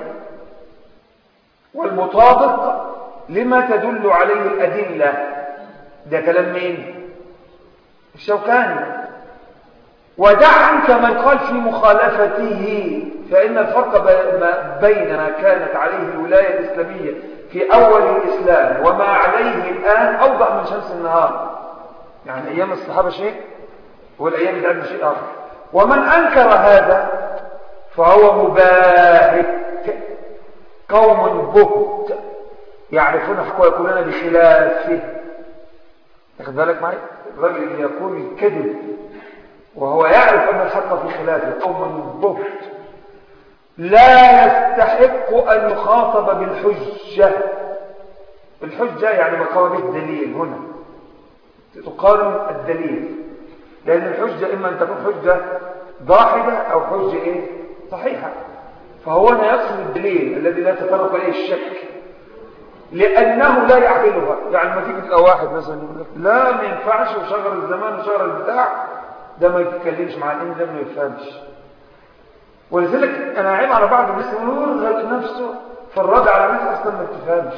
والمطابق لما تدل عليه الأدلة ده كلام مين؟ الشوكاني ودع عنك من قال في مخالفته فإن الفرق بين ما كانت عليه الولاية الإسلامية في أول الإسلام وما عليه الآن أوضح من شمس النهار يعني أيام الصحابة شيء والأيام العلم شيء آخر ومن أنكر هذا فهو مباهت قوم بهت يعرفون حق ويقولون بخلافه ياخد بالك معي الرجل اللي يقول الكذب وهو يعرف أن الحق في خلافه قوم بهت لا يستحق أن يخاطب بالحجة الحجة يعني مقام الدليل هنا تقارن الدليل لأن الحجة إما أن تكون حجة ضاحدة أو حجة إيه؟ صحيحة فهو هنا يقصد الدليل الذي لا تطرق إليه الشك لأنه لا يعقلها يعني ما تيجي تلقى واحد مثلا يقول لك لا ما ينفعش وشغل الزمان وشغل البتاع ده ما يتكلمش مع الإنسان ده ما يفهمش ولذلك أنا عيب على بعض الناس يقولوا يرغب نفسه في الرد على ناس أصلا ما بتفهمش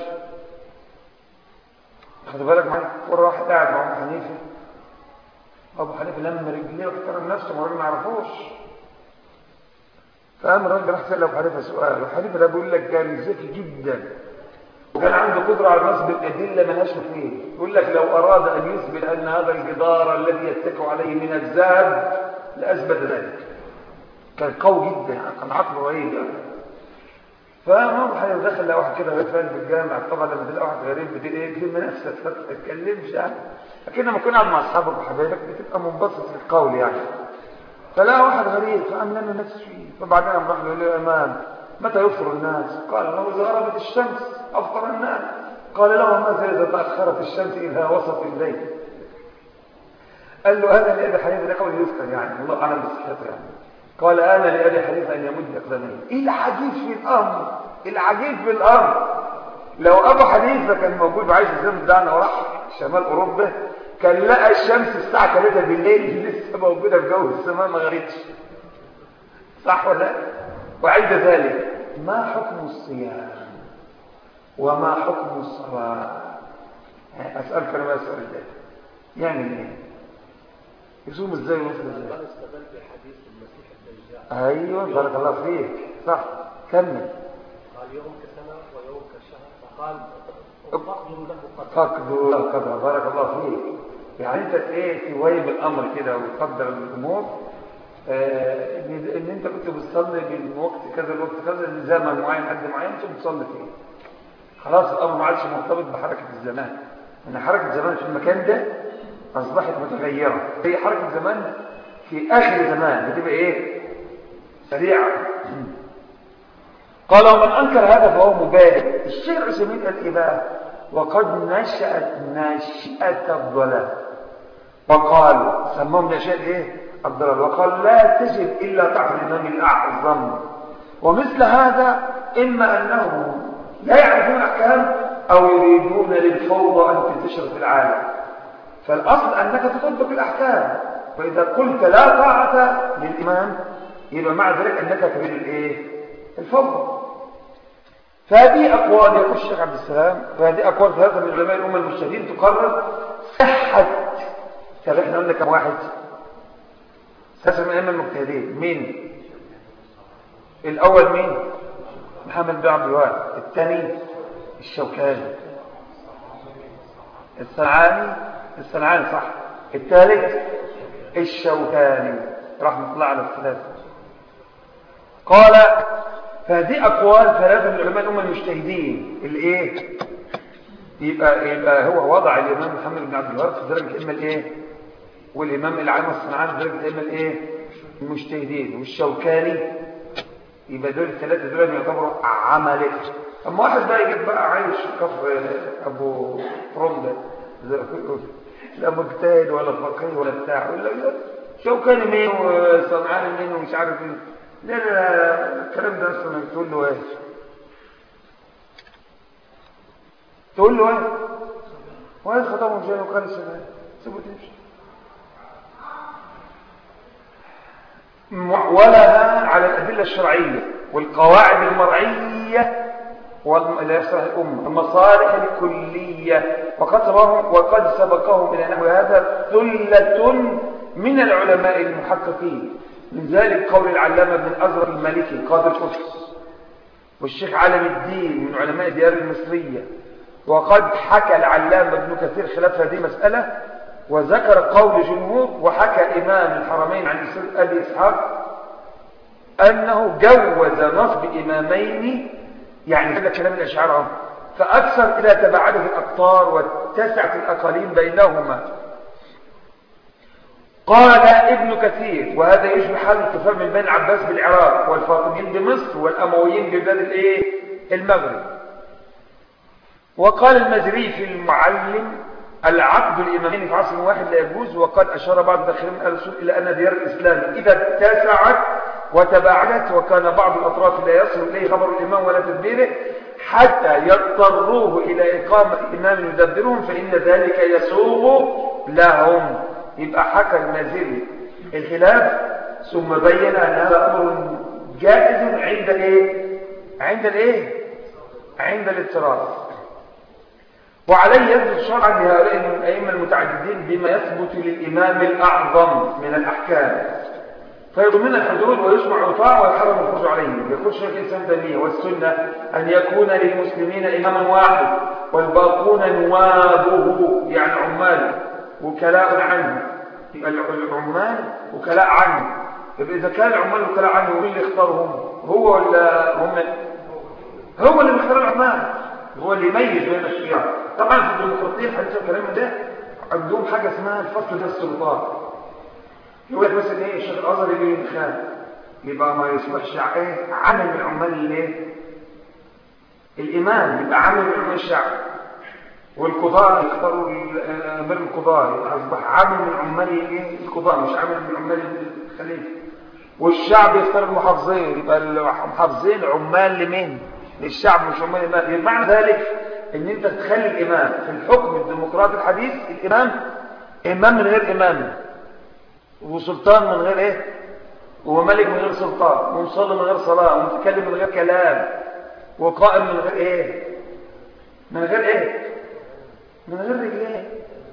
خد بالك معايا مرة واحد قاعد مع أبو حنيفة أبو حنيفة لما رجليه واحترم نفسه ما ما يعرفوش فقام الراجل راح سأل أبو حنيفة سؤال أبو حنيفة ده بيقول لك كان ذكي جدا وكان عنده قدرة على نصب الأدلة ملهاش فيه يقول لك لو أراد أن يثبت أن هذا الجدار الذي يتكئ عليه من الذهب لأثبت ذلك كان قوي جدا كان عقله رهيب يعني فما حد دخل لقى واحد كده غير في الجامع طبعا لما تلاقي واحد غريب بتقول ايه كلمه نفسك ما تتكلمش يعني لكن لما كنا قاعد مع اصحابك وحبايبك بتبقى منبسط في القول يعني فلا واحد غريب فقام لنا نفسه فيه فبعدين قام راح له يا امام متى يفطر الناس قال له اذا غربت الشمس افطر الناس قال له ماذا اذا تاخرت الشمس الى وسط الليل قال له هذا لابي حنيفه ده قول يذكر يعني الله اعلم بصحته يعني قال انا لابي حنيفه ان يمد اقدميه ايه العجيب في الامر العجيب في الامر لو ابو حنيفه كان موجود وعايش في الزمن بتاعنا وراح شمال اوروبا كان لقى الشمس الساعه 3 بالليل لسه موجوده في جو السماء ما غرقتش صح ولا لا وعند ذلك ما حكم الصيام وما حكم الصلاه اسالك انا بقى السؤال ده يعمل ايه يصوم ازاي ويفطر ازاي ايوه بارك الله فيك صح كمل قال يوم كسنة ويوم كشهر فقال فاقدروا له قدر فاقدروا له قدر بارك الله فيك يعني انت ايه تويب الامر كده وتقدر الامور آه ان إن انت كنت بتصلي من وقت كذا لوقت كذا لزمن معين حد معين انت بتصلي فيه خلاص الامر ما عادش مرتبط بحركه الزمان ان حركه الزمان في المكان ده اصبحت متغيره هي حركه الزمان في اخر زمان بتبقى ايه سريعه قال ومن أنكر هذا فهو مبادئ الشيخ العثيمين قال إيه بقى وقد نشأت ناشئة الضلال وقال سموهم نشأة إيه الضلال وقال لا تجد إلا تحت الإمام الأعظم ومثل هذا إما أنهم لا يعرفون أحكام أو يريدون للفوضى أن تنتشر في العالم فالأصل أنك تطبق الأحكام فإذا قلت لا طاعة للإمام يبقى مع ذلك أنك تريد الإيه الفوضى فهذه أقوال يقول الشيخ عبد السلام فهذه أقوال ثلاثة من علماء الأمة المجتهدين تقرر صحة طب احنا قلنا كم واحد ثلاثة من الأئمة المجتهدين مين الأول مين محمد بن عبد الوهاب الثاني الشوكاني الصنعاني الصنعاني صح الثالث الشوكاني رحمة الله على الثلاثة قال فهذه أقوال ثلاثة من علماء الأمة المجتهدين الإيه؟ يبقى, يبقى هو وضع الإمام محمد بن عبد الوهاب في درجة الإمة الإيه؟ والإمام العام الصنعاني في درجة الإمة الإيه؟ المجتهدين والشوكاني يبقى دول الثلاثة دول يعتبروا عملية أما واحد بقى يجيب بقى عايش في كفر أبو فروندا زي ما يقول لا مجتهد ولا فقيه ولا بتاع ولا لا شوكاني مين وصنعاني مين ومش عارف مين لا لا لا الكلام ده اصلا تقول له ايه تقول له ايه وهذا خطابهم جاي وقال السلام سيبه تمشي ولها على الأدلة الشرعية والقواعد المرعية اللي يصلح الأمة المصالح الكلية وقد سبقهم, وقد سبقهم إلى نحو هذا ثلة من العلماء المحققين من ذلك قول العلامة بن الأزرق المالكي قاضي القدس والشيخ علم الدين من علماء ديار المصرية وقد حكى العلامة ابن كثير خلاف هذه المسألة وذكر قول جمهور وحكى إمام الحرمين عن أبي إسحاق أنه جوز نصب إمامين يعني هذا كلام الأشعار فأكثر إلى تباعده الأقطار واتسعت الأقاليم بينهما قال ابن كثير وهذا يشبه حال الاتفاق من بين العباس بالعراق والفاطميين بمصر والأمويين ببلاد الايه المغرب وقال المزري في المعلم العقد الإمامين في عصر واحد لا يجوز وقد أشار بعض الداخلين من الرسول إلى أن ديار الإسلام إذا اتسعت وتباعدت وكان بعض الأطراف لا يصل إليه خبر الإمام ولا تدبيره حتى يضطروه إلى إقامة إمام يدبرهم فإن ذلك يسوغ لهم يبقى حكى المازري الخلاف ثم بين أن هذا أمر جائز عند الايه عند الايه عند الاضطرار وعليه يثبت شرعا لهؤلاء من الأئمة المتعددين بما يثبت للإمام الأعظم من الأحكام فيضمن الحدود ويسمع الطاعة ويحرم الخروج عليه يقول شيخ الإسلام تيمية والسنة أن يكون للمسلمين إمام واحد والباقون نوابه يعني عماله وكلاء عنه العمال وكلاء عنه يبقى إذا كان العمال وكلاء عنه مين اللي اختارهم هو ولا هم هو اللي بيختار العمال هو اللي يميز بين الشيعة طبعا في الديمقراطية الحديثة الكلام ده عندهم حاجة اسمها الفصل ده السلطات يقول لك مثلا ايه الشيخ الازهر يجي ينتخاب يبقى ما يصبحش ايه عامل من عمال الايه الامام يبقى عامل من عمال الشعب والقضاء يختاروا امير القضاء يبقى اصبح عامل من عمال الايه القضاء مش عامل من عمال الخليفه والشعب يختار المحافظين يبقى المحافظين عمال لمين للشعب مش عمال الامام يعني معنى ذلك ان انت تخلي الامام في الحكم الديمقراطي الحديث الامام امام من غير امام وسلطان من غير ايه وملك من غير سلطان ومصلي من غير صلاة ومتكلم من غير كلام وقائم من غير ايه من غير ايه من غير رجلين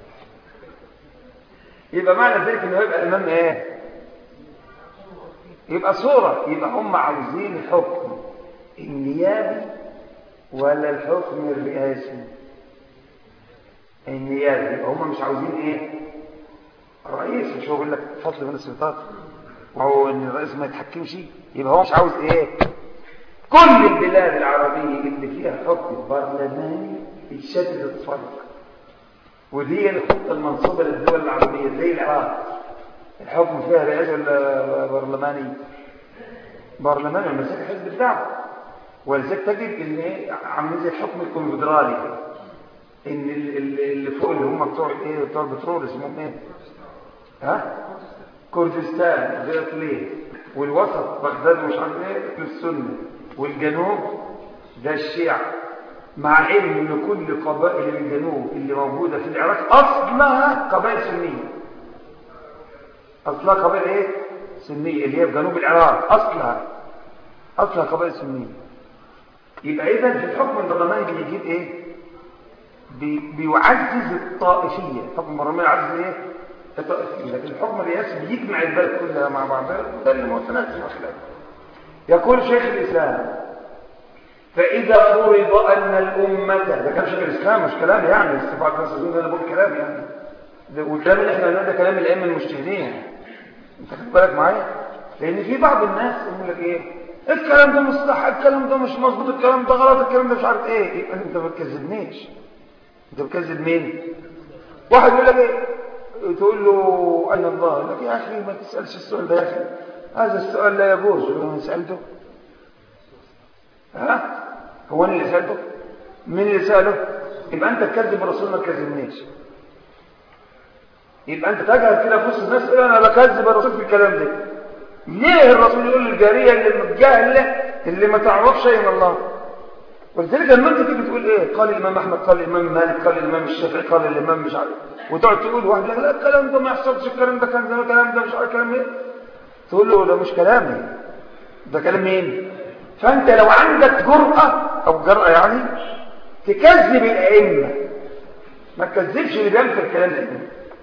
يبقى معنى ذلك انه يبقى امام ايه يبقى صورة يبقى هم عاوزين الحكم النيابي ولا الحكم الرئاسي النيابي يبقى هم مش عاوزين ايه الرئيس مش هو بيقول لك فصل من السلطات وهو ان الرئيس ما يتحكمش يبقى هو مش عاوز ايه كل البلاد العربية اللي فيها حكم برلماني يتشدد الفرق ودي الخطة المنصوبة للدول العربية زي العراق الحكم فيها رئاسة ولا برلماني برلماني المساك حزب الدعوة ولذلك تجد ان ايه عاملين زي الحكم الكونفدرالي ان اللي فوق اللي هم بتوع ايه بتوع البترول اسمهم ايه ها كردستان زي اقليم والوسط بغداد مش عارف ايه للسنه والجنوب ده الشيعة مع علم ان كل قبائل الجنوب اللي موجوده في العراق اصلها قبائل سنيه اصلها قبائل ايه سنيه اللي هي في جنوب العراق اصلها اصلها قبائل سنيه يبقى اذا في الحكم البرلماني بيجيب ايه بي بيعزز الطائفيه الحكم البرلماني يعزز ايه الطائفيه لكن الحكم الرئاسي بيجمع البلد كلها مع بعضها ده اللي متناسب خلاف يقول شيخ الاسلام فاذا فرض ان الامه ده كلام شيخ الاسلام مش كلام يعني استفاد الناس يقولون انا بقول كلام يعني ده والكلام اللي احنا قلناه ده كلام الائمه المجتهدين انت خد بالك معايا لان في بعض الناس يقول لك ايه الكلام ده مش صح الكلام ده مش مظبوط الكلام ده غلط الكلام ده مش عارف ايه يبقى انت ما بتكذبنيش انت بتكذب مين واحد يقول لك ايه تقول له اين الله يقول لك يا اخي ما تسالش السؤال ده يا اخي هذا السؤال لا يجوز لو سالته ها هو انا اللي سالته مين اللي ساله يبقى انت تكذب الرسول ما تكذبنيش يبقى انت تجهل كده في وسط الناس تقول انا بكذب الرسول في الكلام ده ليه الرسول يقول للجاريه اللي متجاهله اللي ما تعرفش شيء من الله ولذلك لما انت تيجي تقول ايه قال الامام احمد قال الامام مالك قال الامام الشافعي قال الامام مش عارف وتقعد تقول واحد لا لا الكلام ده ما يحصلش الكلام ده كان زمان الكلام ده مش عارف كلام ايه تقول له ده مش كلامي ده كلام مين فانت لو عندك جرأة او جرأة يعني تكذب الائمه ما تكذبش اللي بينكر كلام الائمه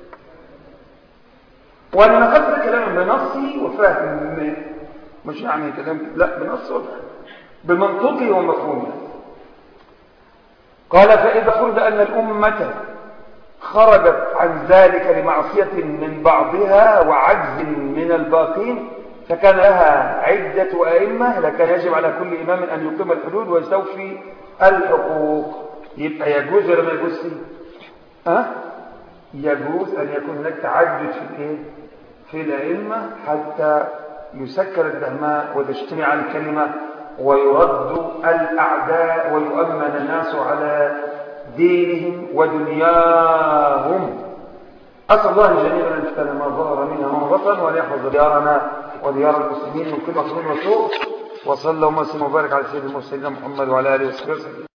وانا نقلت كلام بنصي وفهم مش يعني كلام لا بنصي وفهم بمنطقي ومفهومي قال فإذا فرض أن الأمة خرجت عن ذلك لمعصية من بعضها وعجز من الباقين فكان لها عدة أئمة لكان يجب على كل إمام أن يقيم الحدود ويستوفي الحقوق يبقى يجوز ولا ما يجوز فيه أه؟ يجوز أن يكون هناك تعدد في الإيه؟ في الأئمة حتى يسكر الدماء وتجتمع الكلمة ويرد الأعداء ويؤمن الناس على دينهم ودنياهم أسأل الله جميعا أن يفتن ما ظهر منها وما بطن وأن يحفظ ديارنا وديار المسلمين من كل مخلوق وسوء وصلى اللهم وسلم وبارك على سيدنا المرسلين محمد وعلى آله وصحبه وسلم